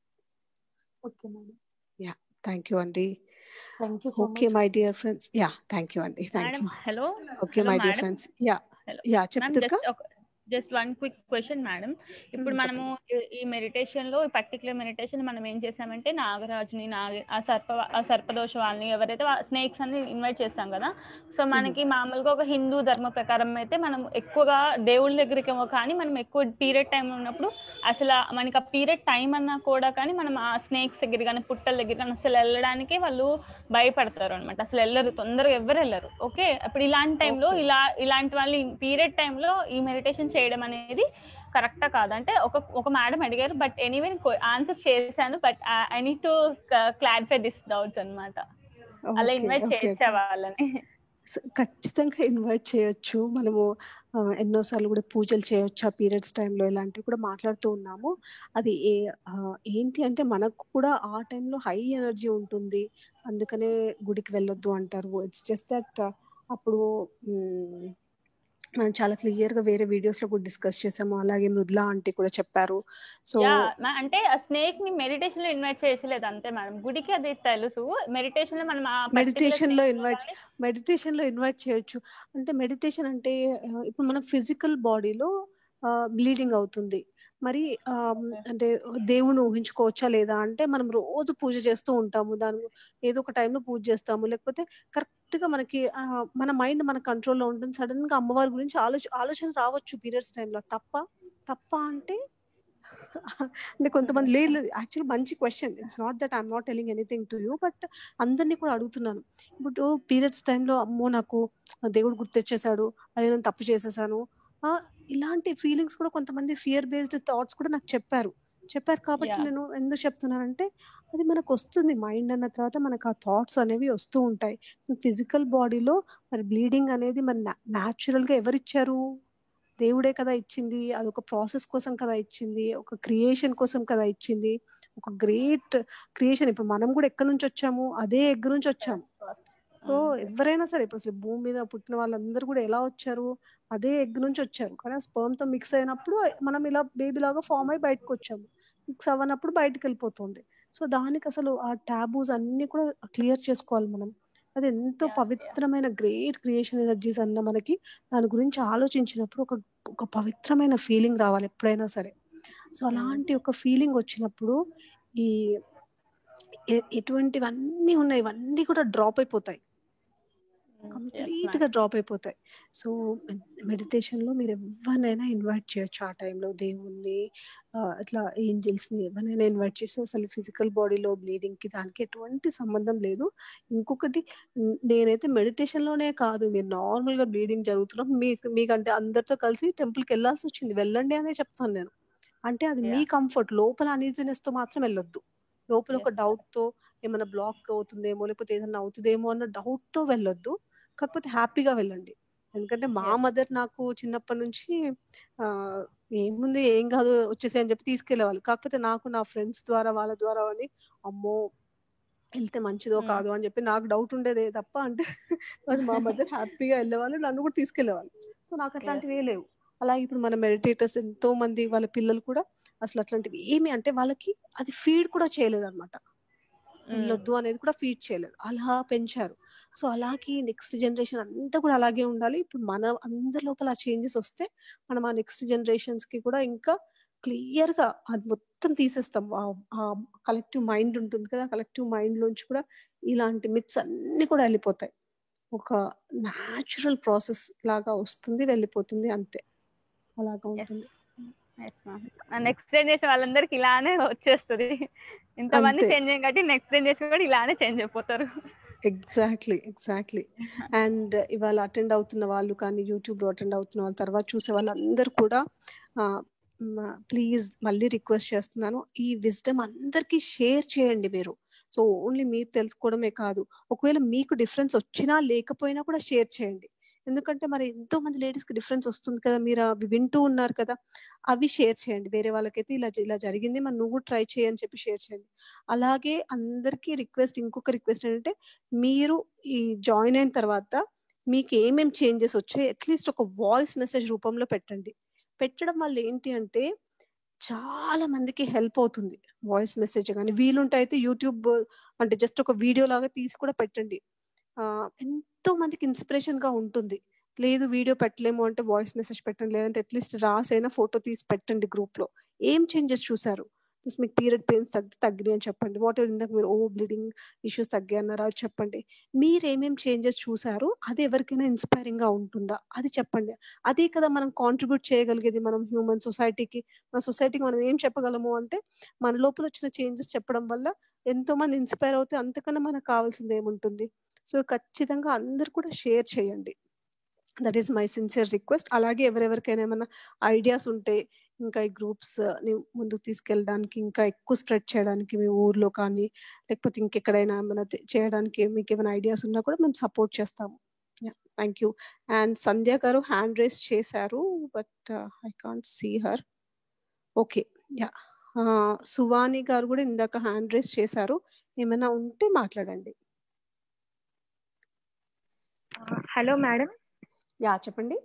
okay madam yeah thank you అండి thank you so okay my dear friends yeah thank you అండి thank madam you hello okay my dear friends yeah yeah చెప్తుర్కా just one quick question madam ఇప్పుడు మనము ఈ- ఈ meditation లో particular meditation మనం ఏం చేసామంటే నాగరాజుని నాగ ఆ సర్ప ఆ సర్పదోష వాళ్ళని ఎవరైతే స్నేక్స్ అని ఇన్వైట్ చేస్తాం కదా సో మనకి మామూలుగా ఒక హిందూ ధర్మ ప్రకారం అయితే మనం ఎక్కువగా దేవుళ్ళ దగ్గరికి ఏమో కానీ మనం ఎక్కువ పీరియడ్ టైం ఉన్నప్పుడు అసలు ఆ- మనకి ఆ పీరియడ్ టైం అన్నా కూడా కానీ మనం ఆ స్నేక్స్ దగ్గర కానీ పుట్టల దగ్గర కానీ అసలు వెళ్ళడానికి వాళ్ళు భయపడతారు అనమాట అసలు వెళ్ళరు తొందరగా ఎవరు వెళ్ళరు ఓకే అప్పుడు ఇలాంటి టైంలో ఇలా ఇలాంటి వాళ్ళు పీరియడ్ టైంలో ఈ మెడిటేషన్ చేయడం అనేది కరెక్టా కాదంటే ఒక ఒక మేడం అడిగారు బట్ ఎనీవే ఆన్సర్ చేశాను but I need to clarify this doubts అన్నమాట అలా Okay, ఇన్వైట్ okay, చేయొచ్చా okay. వాళ్ళని సో ఖచ్చితంగా ఇన్వైట్ చేయొచ్చు మనము ఆ, ఎన్నోసార్లు కూడా పూజలు చేయొచ్చు ఆ పీరియడ్స్ టైంలో ఇలాంటివి కూడా మాట్లాడుతూ ఉన్నాము అది ఏ ఆ, ఏంటి అంటే మనకు కూడా ఆ టైంలో హై ఎనర్జీ ఉంటుంది అందుకనే గుడికి వెళ్ళొద్దు అంటారు ఇట్స్ జస్ట్ దట్ అప్పుడు మ్, మనం చాలా క్లియర్ గా వేరే వీడియోస్ లో కూడా డిస్కస్ చేసాము అలాగే మృదులా ఆంటీ కూడా చెప్పారు సో యా అంటే ఆ స్నేక్ ని మెడిటేషన్ లో ఇన్వైట్ చేయలేదు అంతే మేడం గుడికి అది తెలుసు మెడిటేషన్ లో మనం ఆ particular మెడిటేషన్ లో snake ఇన్వైట్ మెడిటేషన్ లో ఇన్వైట్ చేయొచ్చు అంటే మెడిటేషన్ అంటే ఆ, ఇప్పుడు మన ఫిజికల్ బాడీలో బ్లీడింగ్ అవుతుంది మరి ఆ, అంటే దేవుని ఊహించుకోవచ్చా లేదా అంటే మనం రోజు పూజ చేస్తూ ఉంటాము దాని ఏదో ఒక టైంలో పూజ చేస్తాము లేకపోతే కరెక్ట్ గా మనకి ఆ, మన మైండ్ మన కంట్రోల్లో ఉంటుంది సడన్ గా అమ్మవారి గురించి ఆలోచన ఆలోచన రావచ్చు పీరియడ్స్ టైంలో తప్ప తప్ప అంటే అంటే కొంతమంది లేదు యాక్చువల్లీ మంచి question it's not that I'm not telling anything to you but అందరినీ కూడా అడుగుతున్నాను ఇప్పుడు పీరియడ్స్ టైంలో అమ్మో నాకు దేవుడు గుర్తొచ్చేసాడు అదే నేను తప్పు చేసేసాను ఆ, ఇలాంటి ఫీలింగ్స్ కూడా కొంతమంది ఫియర్ బేస్డ్ థాట్స్ కూడా నాకు చెప్పారు చెప్పారు కాబట్టి Yeah. నేను ఎందుకు చెప్తున్నానంటే అది మనకు వస్తుంది మైండ్ అన్న తర్వాత మనకు ఆ థాట్స్ అనేవి వస్తూ ఉంటాయి ఫిజికల్ బాడీలో మరి బ్లీడింగ్ అనేది మరి న్యాచురల్ గా ఎవరిచ్చారు దేవుడే కదా ఇచ్చింది అది ఒక ప్రాసెస్ కోసం కదా ఇచ్చింది ఒక క్రియేషన్ కోసం కదా ఇచ్చింది ఒక గ్రేట్ క్రియేషన్ ఇప్పుడు మనం కూడా ఎక్కడి నుంచి వచ్చాము అదే ఎగ్ నుంచి వచ్చాము సో ఎవరైనా సరే ఇప్పుడు అసలు భూమి మీద పుట్టిన వాళ్ళందరూ కూడా ఎలా వచ్చారు అదే ఎగ్ నుంచి వచ్చారు కానీ స్పర్మ్ తో మిక్స్ అయినప్పుడు మనం ఇలా బేబీ లాగా ఫామ్ అయి బయటకు వచ్చాము మిక్స్ అవ్వనప్పుడు బయటకు వెళ్ళిపోతుంది సో దానికి అసలు ఆ టాబూస్ అన్ని కూడా క్లియర్ చేసుకోవాలి మనం అది ఎంతో పవిత్రమైన గ్రేట్ క్రియేషన్ ఎనర్జీస్ అన్న మనకి దాని గురించి ఆలోచించినప్పుడు ఒక ఒక పవిత్రమైన ఫీలింగ్ రావాలి ఎప్పుడైనా సరే సో అలాంటి ఒక ఫీలింగ్ వచ్చినప్పుడు ఈ ఎ- ఎటువంటివన్నీ ఉన్నాయి ఇవన్నీ కూడా డ్రాప్ అయిపోతాయి కంప్లీట్ గా డ్రాప్ అయిపోతాయి సో మెడిటేషన్ లో మీరు ఎవరినైనా ఇన్వైట్ చేయొచ్చు ఆ టైంలో దేవుణ్ణి ఆ, అట్లా ఏంజల్స్ ని ఎవరినైనా ఇన్వైట్ చేసి అసలు ఫిజికల్ బాడీలో బ్లీడింగ్ కి దానికి ఎటువంటి సంబంధం లేదు ఇంకొకటి న- నేనైతే మెడిటేషన్ లోనే కాదు మీరు నార్మల్ గా బ్లీడింగ్ జరుగుతున్నప్పుడు మీకు మీకంటే అందరితో కలిసి టెంపుల్ కి వెళ్ళాల్సి వచ్చింది వెళ్ళండి అనే చెప్తాను నేను అంటే అది మీ కంఫర్ట్ లోపల అనీజినెస్ తో మాత్రం వెళ్ళొద్దు లోపల ఒక డౌట్ తో ఏమైనా బ్లాక్ అవుతుందేమో లేకపోతే ఏదైనా అవుతుందేమో అన్న డౌట్ తో వెళ్ళొద్దు కాకపోతే హ్యాపీగా వెళ్ళండి ఎందుకంటే మా మదర్ నాకు చిన్నప్పటి నుంచి ఆ ఏముంది ఏం కాదు వచ్చేసి అని చెప్పి తీసుకెళ్లేవాళ్ళు కాకపోతే నాకు నా ఫ్రెండ్స్ ద్వారా వాళ్ళ ద్వారా అని అమ్మో వెళ్తే మంచిదో కాదు అని చెప్పి నాకు డౌట్ ఉండేదే తప్ప అంటే అది మా మదర్ హ్యాపీగా వెళ్ళేవాళ్ళు నన్ను కూడా తీసుకెళ్లేవాళ్ళు సో నాకు అట్లాంటివి ఏ లేవు అలాగే ఇప్పుడు మన మెడిటేటర్స్ ఎంతో మంది వాళ్ళ పిల్లలు కూడా అసలు అట్లాంటివి ఏమి అంటే వాళ్ళకి అది ఫీడ్ కూడా చేయలేదు అనమాట వెళ్ళొద్దు అనేది కూడా ఫీడ్ చేయలేదు అలా పెంచారు సో అలాగే నెక్స్ట్ జనరేషన్ అంతా కూడా అలాగే ఉండాలి ఇప్పుడు మన అందరి లోపల ఆ చేంజెస్ వస్తే మనం ఆ నెక్స్ట్ జనరేషన్స్ కి కూడా ఇంకా క్లియర్ గా అది మొత్తం తీసేస్తాం ఆ కలెక్టివ్ మైండ్ ఉంటుంది కదా కలెక్టివ్ మైండ్ లోంచి కూడా ఇలాంటి మిత్స్ అన్ని కూడా వెళ్ళిపోతాయి ఒక న్యాచురల్ ప్రాసెస్ లాగా వస్తుంది వెళ్ళిపోతుంది అంతే అలాగా ఉంటుంది నెక్స్ట్ జనరేషన్ వాళ్ళందరికి ఇలానే వచ్చేస్తుంది ఇంతమంది అంతే. చేంజ్ అయ్యాం కాబట్టి నెక్స్ట్ జనరేషన్ కూడా ఇలానే చేంజ్ అయిపోతారు ఎగ్జాక్ట్లీ ఎగ్జాక్ట్లీ అండ్ ఇవాళ అటెండ్ అవుతున్న వాళ్ళు కానీ యూట్యూబ్లో అటెండ్ అవుతున్న వాళ్ళ తర్వాత చూసే వాళ్ళందరూ కూడా ప్లీజ్ మళ్ళీ రిక్వెస్ట్ చేస్తున్నాను ఈ విజ్డమ్ అందరికీ షేర్ చేయండి మీరు సో ఓన్లీ మీరు తెలుసుకోవడమే కాదు ఒకవేళ మీకు డిఫరెన్స్ వచ్చినా లేకపోయినా కూడా షేర్ చేయండి ఎందుకంటే మరి ఎంతో మంది లేడీస్ కి డిఫరెన్స్ వస్తుంది కదా మీరు అవి వింటూ ఉన్నారు కదా అవి షేర్ చేయండి వేరే వాళ్ళకైతే ఇలా ఇలా జరిగింది మరి నువ్వు ట్రై చేయని చెప్పి షేర్ చేయండి అలాగే అందరికీ రిక్వెస్ట్ ఇంకొక రిక్వెస్ట్ ఏంటంటే మీరు ఈ జాయిన్ అయిన తర్వాత మీకు ఏమేం చేంజెస్ వచ్చాయి అట్లీస్ట్ ఒక వాయిస్ మెసేజ్ రూపంలో పెట్టండి పెట్టడం వల్ల ఏంటి అంటే చాలా మందికి హెల్ప్ అవుతుంది వాయిస్ మెసేజ్ కానీ వీలుంటే అయితే యూట్యూబ్ అంటే జస్ట్ ఒక వీడియో లాగా తీసి కూడా పెట్టండి ఆ, ఎంతో మందికి ఇన్స్పిరేషన్ గా ఉంటుంది లేదు వీడియో పెట్టలేము అంటే వాయిస్ మెసేజ్ పెట్టండి లేదంటే అట్లీస్ట్ రాసైనా ఫోటో తీసి పెట్టండి గ్రూప్ లో ఏం చేంజెస్ చూసారు Just మీకు పీరియడ్ పెయిన్స్ తగ్గి తగ్గినాయి అని చెప్పండి వాట్ ఇందాక మీరు ఓ బ్లీడింగ్ ఇష్యూస్ తగ్గాయి అన్నారా అది చెప్పండి మీరు ఏమేం చేంజెస్ చూసారు అది ఎవరికైనా ఇన్స్పైరింగ్ గా ఉంటుందా అది చెప్పండి అదే కదా మనం కాంట్రిబ్యూట్ చేయగలిగేది మనం హ్యూమన్ సొసైటీకి మన సొసైటీకి మనం ఏం చెప్పగలము అంటే మన లోపల వచ్చిన చేంజెస్ చెప్పడం వల్ల ఎంతో మంది ఇన్స్పైర్ అవుతే అంతకన్నా మనకు కావాల్సింది ఏముంటుంది సో ఖచ్చితంగా అందరు కూడా షేర్ చేయండి that is my sincere request అలాగే ఎవరెవరికైనా ఏమైనా ఐడియాస్ ఉంటే ఇంకా ఈ గ్రూప్స్ ని ముందుకు తీసుకెళ్ళడానికి ఇంకా ఎక్కువ స్ప్రెడ్ చేయడానికి మీ ఊర్లో కానీ లేకపోతే ఇంకెక్కడైనా ఏమైనా తే- చేయడానికి మీకు ఏమైనా ఐడియాస్ ఉన్నా కూడా మేము సపోర్ట్ చేస్తాము థ్యాంక్ యూ అండ్ సంధ్య గారు హ్యాండ్ రేస్ చేశారు but I can't see her okay yeah Suvani గారు కూడా ఇందాక హ్యాండ్ రేస్ చేశారు ఏమైనా ఉంటే మాట్లాడండి హలో మేడం యా చెప్పండి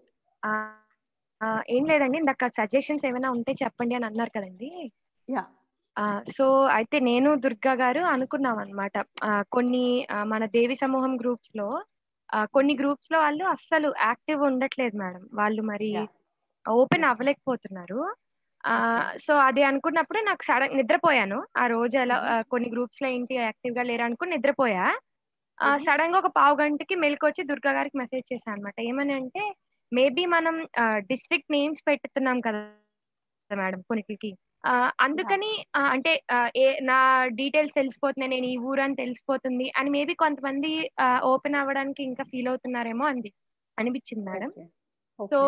ఏం లేదండి ఇందాక సజెషన్స్ ఏమైనా ఉంటే చెప్పండి అని అన్నారు కదండి యా సో అయితే నేను దుర్గా గారు అనుకున్నాం అనమాట కొన్ని ఆ, మన దేవి సమూహం గ్రూప్స్ లో ఆ, కొన్ని గ్రూప్స్ లో వాళ్ళు అస్సలు యాక్టివ్ ఉండట్లేదు మేడం వాళ్ళు మరి ఓపెన్ అవ్వలేకపోతున్నారు ఆ సో అది అనుకున్నప్పుడు నాకు సడన్ నిద్రపోయాను ఆ రోజు అలా ఆ, కొన్ని గ్రూప్స్ లో ఏంటి యాక్టివ్ గా లేరు అనుకుని నిద్రపోయా సడన్ గా ఒక పావు గంటకి మెలకు వచ్చి దుర్గా గారికి మెసేజ్ చేశాను అనమాట ఏమని అంటే మేబీ మనం డిస్ట్రిక్ట్ నేమ్స్ పెట్టుతున్నాం కదా మేడం కొన్నిటికి ఆ, అందుకని ఆ, అంటే ఆ, ఏ నా డీటెయిల్స్ తెలిసిపోతున్నాయి నేను ఈ ఊరు అని తెలిసిపోతుంది అని మేబీ కొంతమంది ఓపెన్ అవ్వడానికి ఇంకా ఫీల్ అవుతున్నారేమో అంది అనిపించింది మేడం సో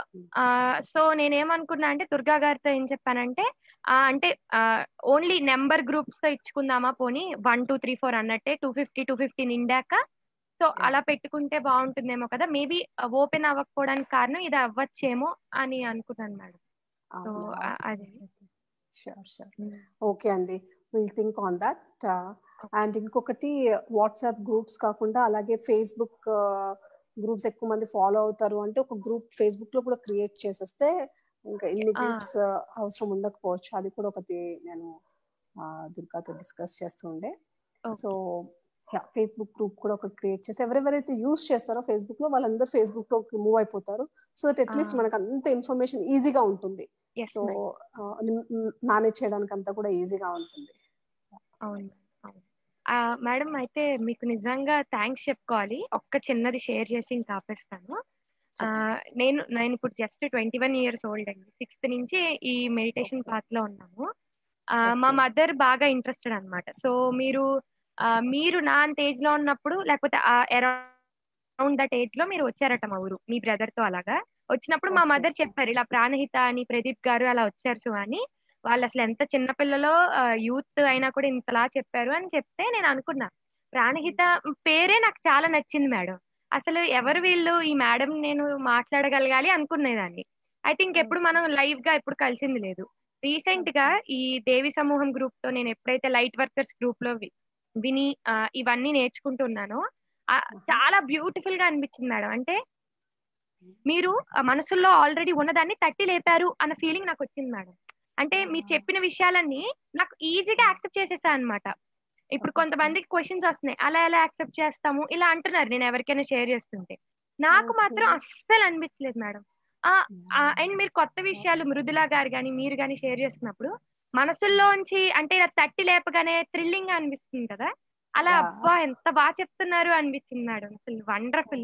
సో నేనేమనుకున్నా అంటే దుర్గా గారితో ఏం చెప్పానంటే ఆ, అంటే ఓన్లీ నెంబర్ గ్రూప్స్ తో ఇచ్చుకుందామా పోనీ వన్ టూ త్రీ ఫోర్ అన్నట్టే టూ ఫిఫ్టీ టూ ఫిఫ్టీ నిండాక సో అలా పెట్టుకుంటే బాగుంటుందేమో కదా మేబీ ఓపెన్ అవ్వకపోవడానికి కారణం ఇది అవ్వచ్చేమో అని అనుకున్నాను మేడం సో అది షూర్ షూర్ ఓకే అండి will think on that and ఇంకొకటి వాట్సాప్ గ్రూప్స్ కాకుండా అలాగే ఫేస్బుక్ గ్రూప్స్ ఎక్కువ మంది ఫాలో అవుతారు అంటే ఒక గ్రూప్ ఫేస్బుక్ లో కూడా క్రియేట్ చేసేస్తే ఇంకా ఇన్ని Ah. గ్రూప్స్ అవసరం ఉండకపోవచ్చు అది కూడా ఒకటి నేను ఆ, దుర్గాతో డిస్కస్ చేస్తూ ఉండే సో ఫేస్బుక్ గ్రూప్ కూడా ఒకటి క్రియేట్ చేసి ఎవరెవరైతే యూస్ చేస్తారో ఫేస్బుక్ లో వాళ్ళందరూ ఫేస్బుక్ లో మూవ్ అయిపోతారు సో దట్ అట్లీస్ట్ Ah. మనకు అంత ఇన్ఫర్మేషన్ ఈజీగా ఉంటుంది Yes, సో ma'am. మేనేజ్ చేయడానికి అంతా కూడా ఈజీగా ఉంటుంది అవును అవును ఆ, మేడం అయితే మీకు నిజంగా థ్యాంక్స్ చెప్పుకోవాలి ఒక్క చిన్నది షేర్ చేసి ఇంకా ఆపేస్తాను ఆ, నేను నేను ఇప్పుడు just twenty one years old అండి సిక్స్త్ నుంచి ఈ మెడిటేషన్ పాత్ లో ఉన్నాము ఆ, మా మదర్ బాగా ఇంట్రెస్టెడ్ అన్నమాట సో మీరు ఆ, మీరు నా అంత ఏజ్ లో ఉన్నప్పుడు లేకపోతే అరౌండ్ దట్ ఏజ్ లో మీరు వచ్చారట మా ఊరు మీ బ్రదర్ తో అలాగా వచ్చినప్పుడు మా మదర్ చెప్పారు ఇలా ప్రాణహిత అని ప్రదీప్ గారు అలా వచ్చారు సో అని వాళ్ళు అసలు ఎంత చిన్నపిల్లలో యూత్ అయినా కూడా ఇంతలా చెప్పారు అని చెప్తే నేను అనుకున్నా ప్రాణహిత పేరే నాకు చాలా నచ్చింది మేడం అసలు ఎవరు వీళ్ళు ఈ మేడం నేను మాట్లాడగలగాలి అనుకునేదాన్ని ఐ థింక్ ఎప్పుడు మనం లైవ్ గా ఎప్పుడు కలిసింది లేదు రీసెంట్ గా ఈ దేవి సమూహం గ్రూప్ తో నేను ఎప్పుడైతే లైట్ వర్కర్స్ గ్రూప్ లో వి- విని ఆ, ఇవన్నీ నేర్చుకుంటున్నానో ఆ, చాలా బ్యూటిఫుల్ గా అనిపించింది మేడం అంటే మీరు ఆ మనసుల్లో ఆల్రెడీ ఉన్నదాన్ని తట్టి లేపారు అన్న ఫీలింగ్ నాకు వచ్చింది మేడం అంటే మీరు చెప్పిన విషయాలన్నీ నాకు ఈజీగా యాక్సెప్ట్ చేసేసా అనమాట ఇప్పుడు కొంతమందికి క్వశ్చన్స్ వస్తున్నాయి అలా ఎలా యాక్సెప్ట్ చేస్తాము ఇలా అంటున్నారు నేను ఎవరికైనా షేర్ చేస్తుంటే నాకు మాత్రం అస్సలు అనిపించలేదు మేడం అండ్ మీరు కొత్త విషయాలు మృదులా గారు కానీ మీరు కానీ షేర్ చేస్తున్నప్పుడు మనసుల్లోంచి అంటే ఇలా తట్టి లేపగానే థ్రిల్లింగ్ అనిపిస్తుంది కదా అలా Yeah. అబ్బా ఎంత బాగా చెప్తున్నారు అనిపించింది మేడం అసలు వండర్ఫుల్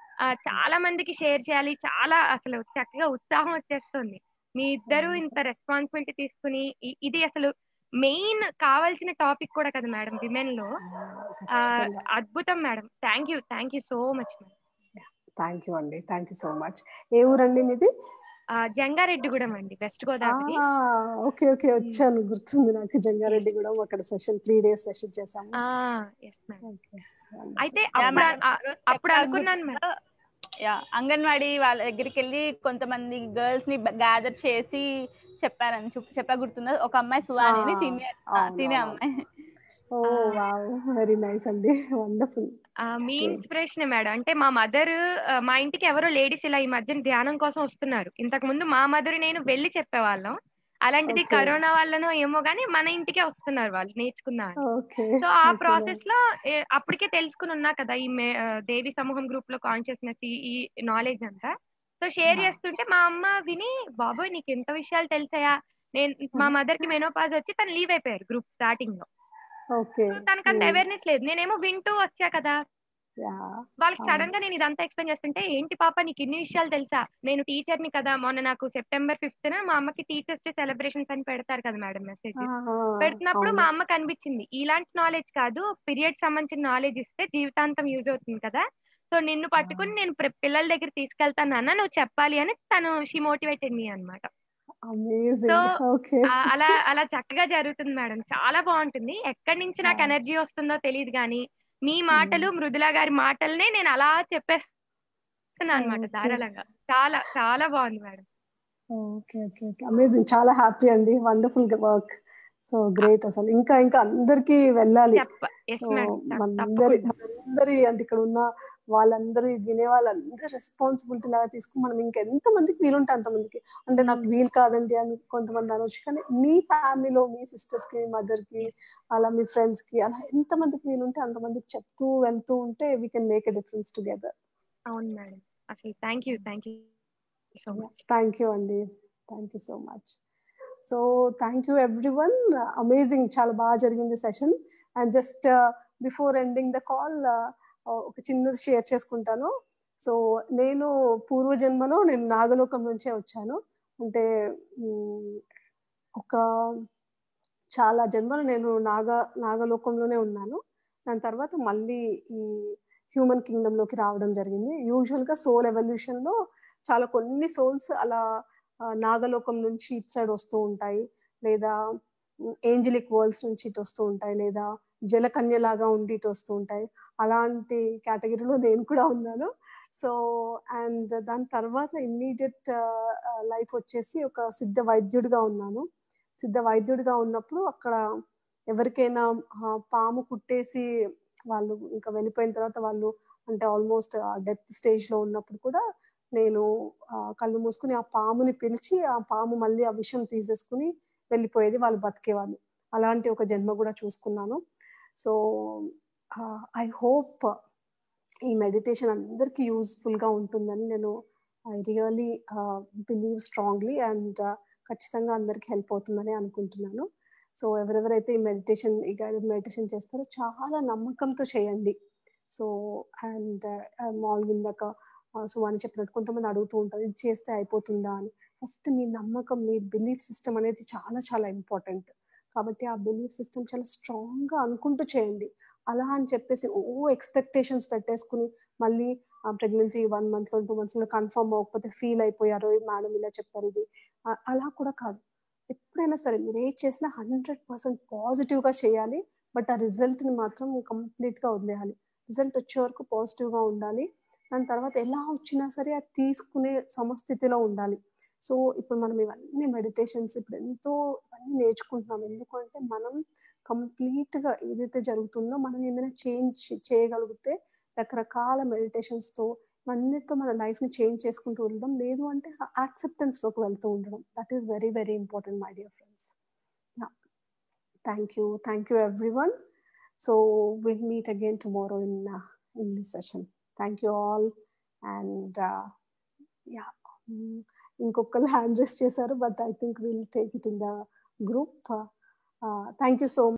చాలా మందికి షేర్ చేయాలి చాలా అసలు చక్కగా ఉత్సాహం వచ్చేస్తుంది మీ ఇద్దరు ఇంత రెస్పాన్సిబిలిటీ తీసుకుని ఇ- ఇది అసలు మెయిన్ కావాల్సిన టాపిక్ కూడా కదా మేడం విమెన్ లో ఆ, ఖచ్చితంగా. అద్భుతం madam thank you thank you so much madam thank you అండి థ్యాంక్ యూ సో మచ్ ఏ ఊరండి మీది జంగారెడ్డిగూడెం అండి వెస్ట్ గోదావరి ఓకే ఓకే వచ్చాను గుర్తుంది నాకు జంగారెడ్డి కూడా అక్కడ సెషన్ త్రీ డేస్ సెషన్ చేసాము ఎస్ మేడం Okay. అయితే యా అప్పుడు మేడం, ఆ- అప్పుడు చెప్పా అనుకున్నాను మేడం యా అంగన్వాడీ వాళ్ళ దగ్గరికి వెళ్ళి కొంతమంది గర్ల్స్ ని గ్యాదర్ చేసి చెప్పారని చూ- చెప్పా గుర్తుందా ఒక అమ్మాయి సువాని అని ఆ, తినే ఆ, అవును, తినే అవును. అమ్మాయి ఓ వావ్ వెరీ నైస్ అండి వండర్ఫుల్ ఆ, మీ Great. ఇన్స్పిరేషన్ మేడం అంటే మా మదర్ మా ఇంటికి ఎవరో లేడీస్ ఇలా ఈ మధ్యన ధ్యానం కోసం వస్తున్నారు ఇంతకు ముందు మా మదర్ నేను వెళ్ళి చెప్పేవాళ్ళం అలాంటిది Okay. కరోనా వల్లనో ఏమో గానీ మన ఇంటికే వస్తున్నారు వాళ్ళు నేర్చుకున్నారు ఓకే సో ఆ ప్రాసెస్ లో ఏ- అప్పటికే తెలుసుకుని ఉన్నా కదా ఈ మే- ఆ, దేవి సమూహం గ్రూప్ లో కాన్షియస్నెస్ ఈ నాలెడ్జ్ అంతా సో షేర్ Ah. చేస్తుంటే మా అమ్మ విని బాబోయ్ నీకు ఎంత విషయాలు తెలిసాయా నేను మా మదర్ కి మెనోపాజ్ వచ్చి తను లీవ్ అయిపోయారు గ్రూప్ స్టార్టింగ్ లో ఓకే సో తనకు అంత అవేర్నెస్ లేదు నేనేమో వింటూ వచ్చా కదా యా వాళ్ళకి అవును. సడన్ గా నేను ఇదంతా ఎక్స్ప్లెయిన్ చేస్తుంటే ఏంటి పాప నీకు ఇన్ని విషయాలు తెలుసా నేను టీచర్ ని కదా మొన్న నాకు సెప్టెంబర్ ఫిఫ్త్ మా అమ్మకి టీచర్స్ డే సెలబ్రేషన్స్ అని పెడతారు కదా మేడం మెసేజ్ పెడుతున్నప్పుడు మా అమ్మ కనిపించింది ఇలాంటి నాలెడ్జ్ కాదు పీరియడ్ సంబంధించిన నాలెడ్జ్ ఇస్తే జీవితాంతం యూజ్ అవుతుంది కదా సో నిన్ను పట్టుకుని నేను ప్ర- పిల్లల దగ్గర తీసుకెళ్తాను నాన్న నువ్వు చెప్పాలి అని తను షీ మోటివేటెడ్ మీ అనమాట అమేజింగ్ సో ఓకే అలా అలా చక్కగా జరుగుతుంది మేడం చాలా బాగుంటుంది ఎక్కడి నుంచి నాకు Ah. ఎనర్జీ వస్తుందో తెలియదు కానీ మీ మాటలు మృదులా గారి మాటల్నే నేను అలా చెప్పేస్తున్నా అనమాట Okay. ధారాళంగా చాలా చాలా బాగుంది madam okay okay okay amazing చాలా హ్యాపీ అండి వండర్ఫుల్ వర్క్ సో గ్రేట్ అసలు ఇంకా ఇంకా అందరికి వెళ్ళాలి చెప్ప ఎస్ సో మేడం మనందరి మనందరి అంటే ఇక్కడ ఉన్న వాళ్ళందరూ ఇది వినే వాళ్ళందరూ రెస్పాన్సిబిలిటీ లాగా తీసుకుని మనం ఇంకెంత మందికి వీలుంటే అంతమందికి అంటే నాకు వీలు కాదండి అని కొంతమంది అనొచ్చు కానీ మీ ఫ్యామిలీలో మీ సిస్టర్స్ కి మదర్ కి అలా మీ ఫ్రెండ్స్ కి అలా ఎంత మందికి వీలుంటే అంతమందికి చెప్తూ వెళ్తూ ఉంటే we can make a difference together అవును మేడం అసలు thank you thank you so much thank you అండి thank you so much so thank you everyone amazing చాలా బాగా జరిగింది session and just before ending the call ఒక చిన్నది share చేసుకుంటాను so నేను పూర్వజన్మలో నేను నాగలోకం నుంచే వచ్చాను అంటే మ్, ఒక చాలా జన్మలు నేను నాగ నాగలోకంలోనే ఉన్నాను దాని తర్వాత మళ్ళీ ఈ హ్యూమన్ కింగ్డమ్ లోకి రావడం జరిగింది యూజువల్ గా సోల్ ఎవల్యూషన్ లో చాలా కొన్ని సోల్స్ అలా ఆ, నాగలోకం నుంచి ఇటు సైడ్ వస్తూ ఉంటాయి లేదా ఏంజలిక్ వరల్డ్స్ నుంచి ఇటు వస్తూ ఉంటాయి లేదా జలకన్యలాగా ఉండి ఇటు వస్తూ ఉంటాయి అలాంటి కేటగిరీలో నేను కూడా ఉన్నాను సో అండ్ దాని తర్వాత ఇమ్మీడియట్ లైఫ్ వచ్చేసి ఒక సిద్ధ వైద్యుడిగా ఉన్నాను సిద్ధ వైద్యుడిగా ఉన్నప్పుడు అక్కడ ఎవరికైనా ఆ, పాము కుట్టేసి వాళ్ళు ఇంకా వెళ్ళిపోయిన తర్వాత వాళ్ళు అంటే ఆల్మోస్ట్ డెత్ స్టేజ్ లో ఉన్నప్పుడు కూడా నేను ఆ, కళ్ళు మూసుకుని ఆ పాముని పిలిచి ఆ పాము మళ్ళీ ఆ విషం తీసేసుకుని వెళ్ళిపోయేది వాళ్ళు బతికేవాళ్ళు అలాంటి ఒక జన్మ కూడా చూసుకున్నాను సో ఐ హోప్ ఈ మెడిటేషన్ అందరికీ యూస్ఫుల్ గా ఉంటుందని నేను I really believe strongly and ఖచ్చితంగా అందరికి హెల్ప్ అవుతుందని అనుకుంటున్నాను సో ఎవరెవరైతే ఈ మెడిటేషన్ ఈ గైడెడ్ మెడిటేషన్ చేస్తారో చాలా నమ్మకంతో చేయండి సో అండ్ మామూలుగా ఇందాక సో అని చెప్పినట్టు కొంతమంది అడుగుతూ ఉంటారు ఇది చేస్తే అయిపోతుందా అని ఫస్ట్ మీ నమ్మకం మీ బిలీఫ్ సిస్టమ్ అనేది చాలా చాలా ఇంపార్టెంట్ కాబట్టి ఆ బిలీఫ్ సిస్టమ్ చాలా స్ట్రాంగ్ గా అనుకుంటూ చేయండి అలా అని చెప్పేసి ఓ ఎక్స్పెక్టేషన్స్ పెట్టేసుకుని మళ్ళీ ఆ ప్రెగ్నెన్సీ వన్ మంత్ లో టూ మంత్స్ లో కన్ఫర్మ్ అవ్వకపోతే ఫీల్ అయిపోయారు మేడం ఇలా చెప్పారు ఇది ఆ- అలా కూడా కాదు ఎప్పుడైనా సరే మీరు ఏది చేసినా హండ్రెడ్ పర్సెంట్ పాజిటివ్ గా చేయాలి బట్ ఆ రిజల్ట్ ని మాత్రం కంప్లీట్ గా వదిలేయాలి రిజల్ట్ వచ్చే వరకు పాజిటివ్ గా ఉండాలి దాని తర్వాత ఎలా వచ్చినా సరే అది తీసుకునే సమస్థితిలో ఉండాలి సో ఇప్పుడు మనం ఇవన్నీ మెడిటేషన్స్ ఇప్పుడు ఎంతో ఇవన్నీ నేర్చుకుంటున్నాం ఎందుకంటే మనం కంప్లీట్ గా ఏదైతే జరుగుతుందో మనం ఏదైనా చేంజ్ చేయగలిగితే రకరకాల మెడిటేషన్స్ తో అన్నిటితో మన లైఫ్ని చేంజ్ చేసుకుంటూ ఉండడం లేదు అంటే యాక్సెప్టెన్స్లోకి వెళ్తూ ఉండడం that is very very important my dear friends thank you thank you everyone so will meet again tomorrow in in this session thank you all and yeah ఇంకొకరు హ్యాండ్ రేస్ చేశారు but I think will take it in the group thank you so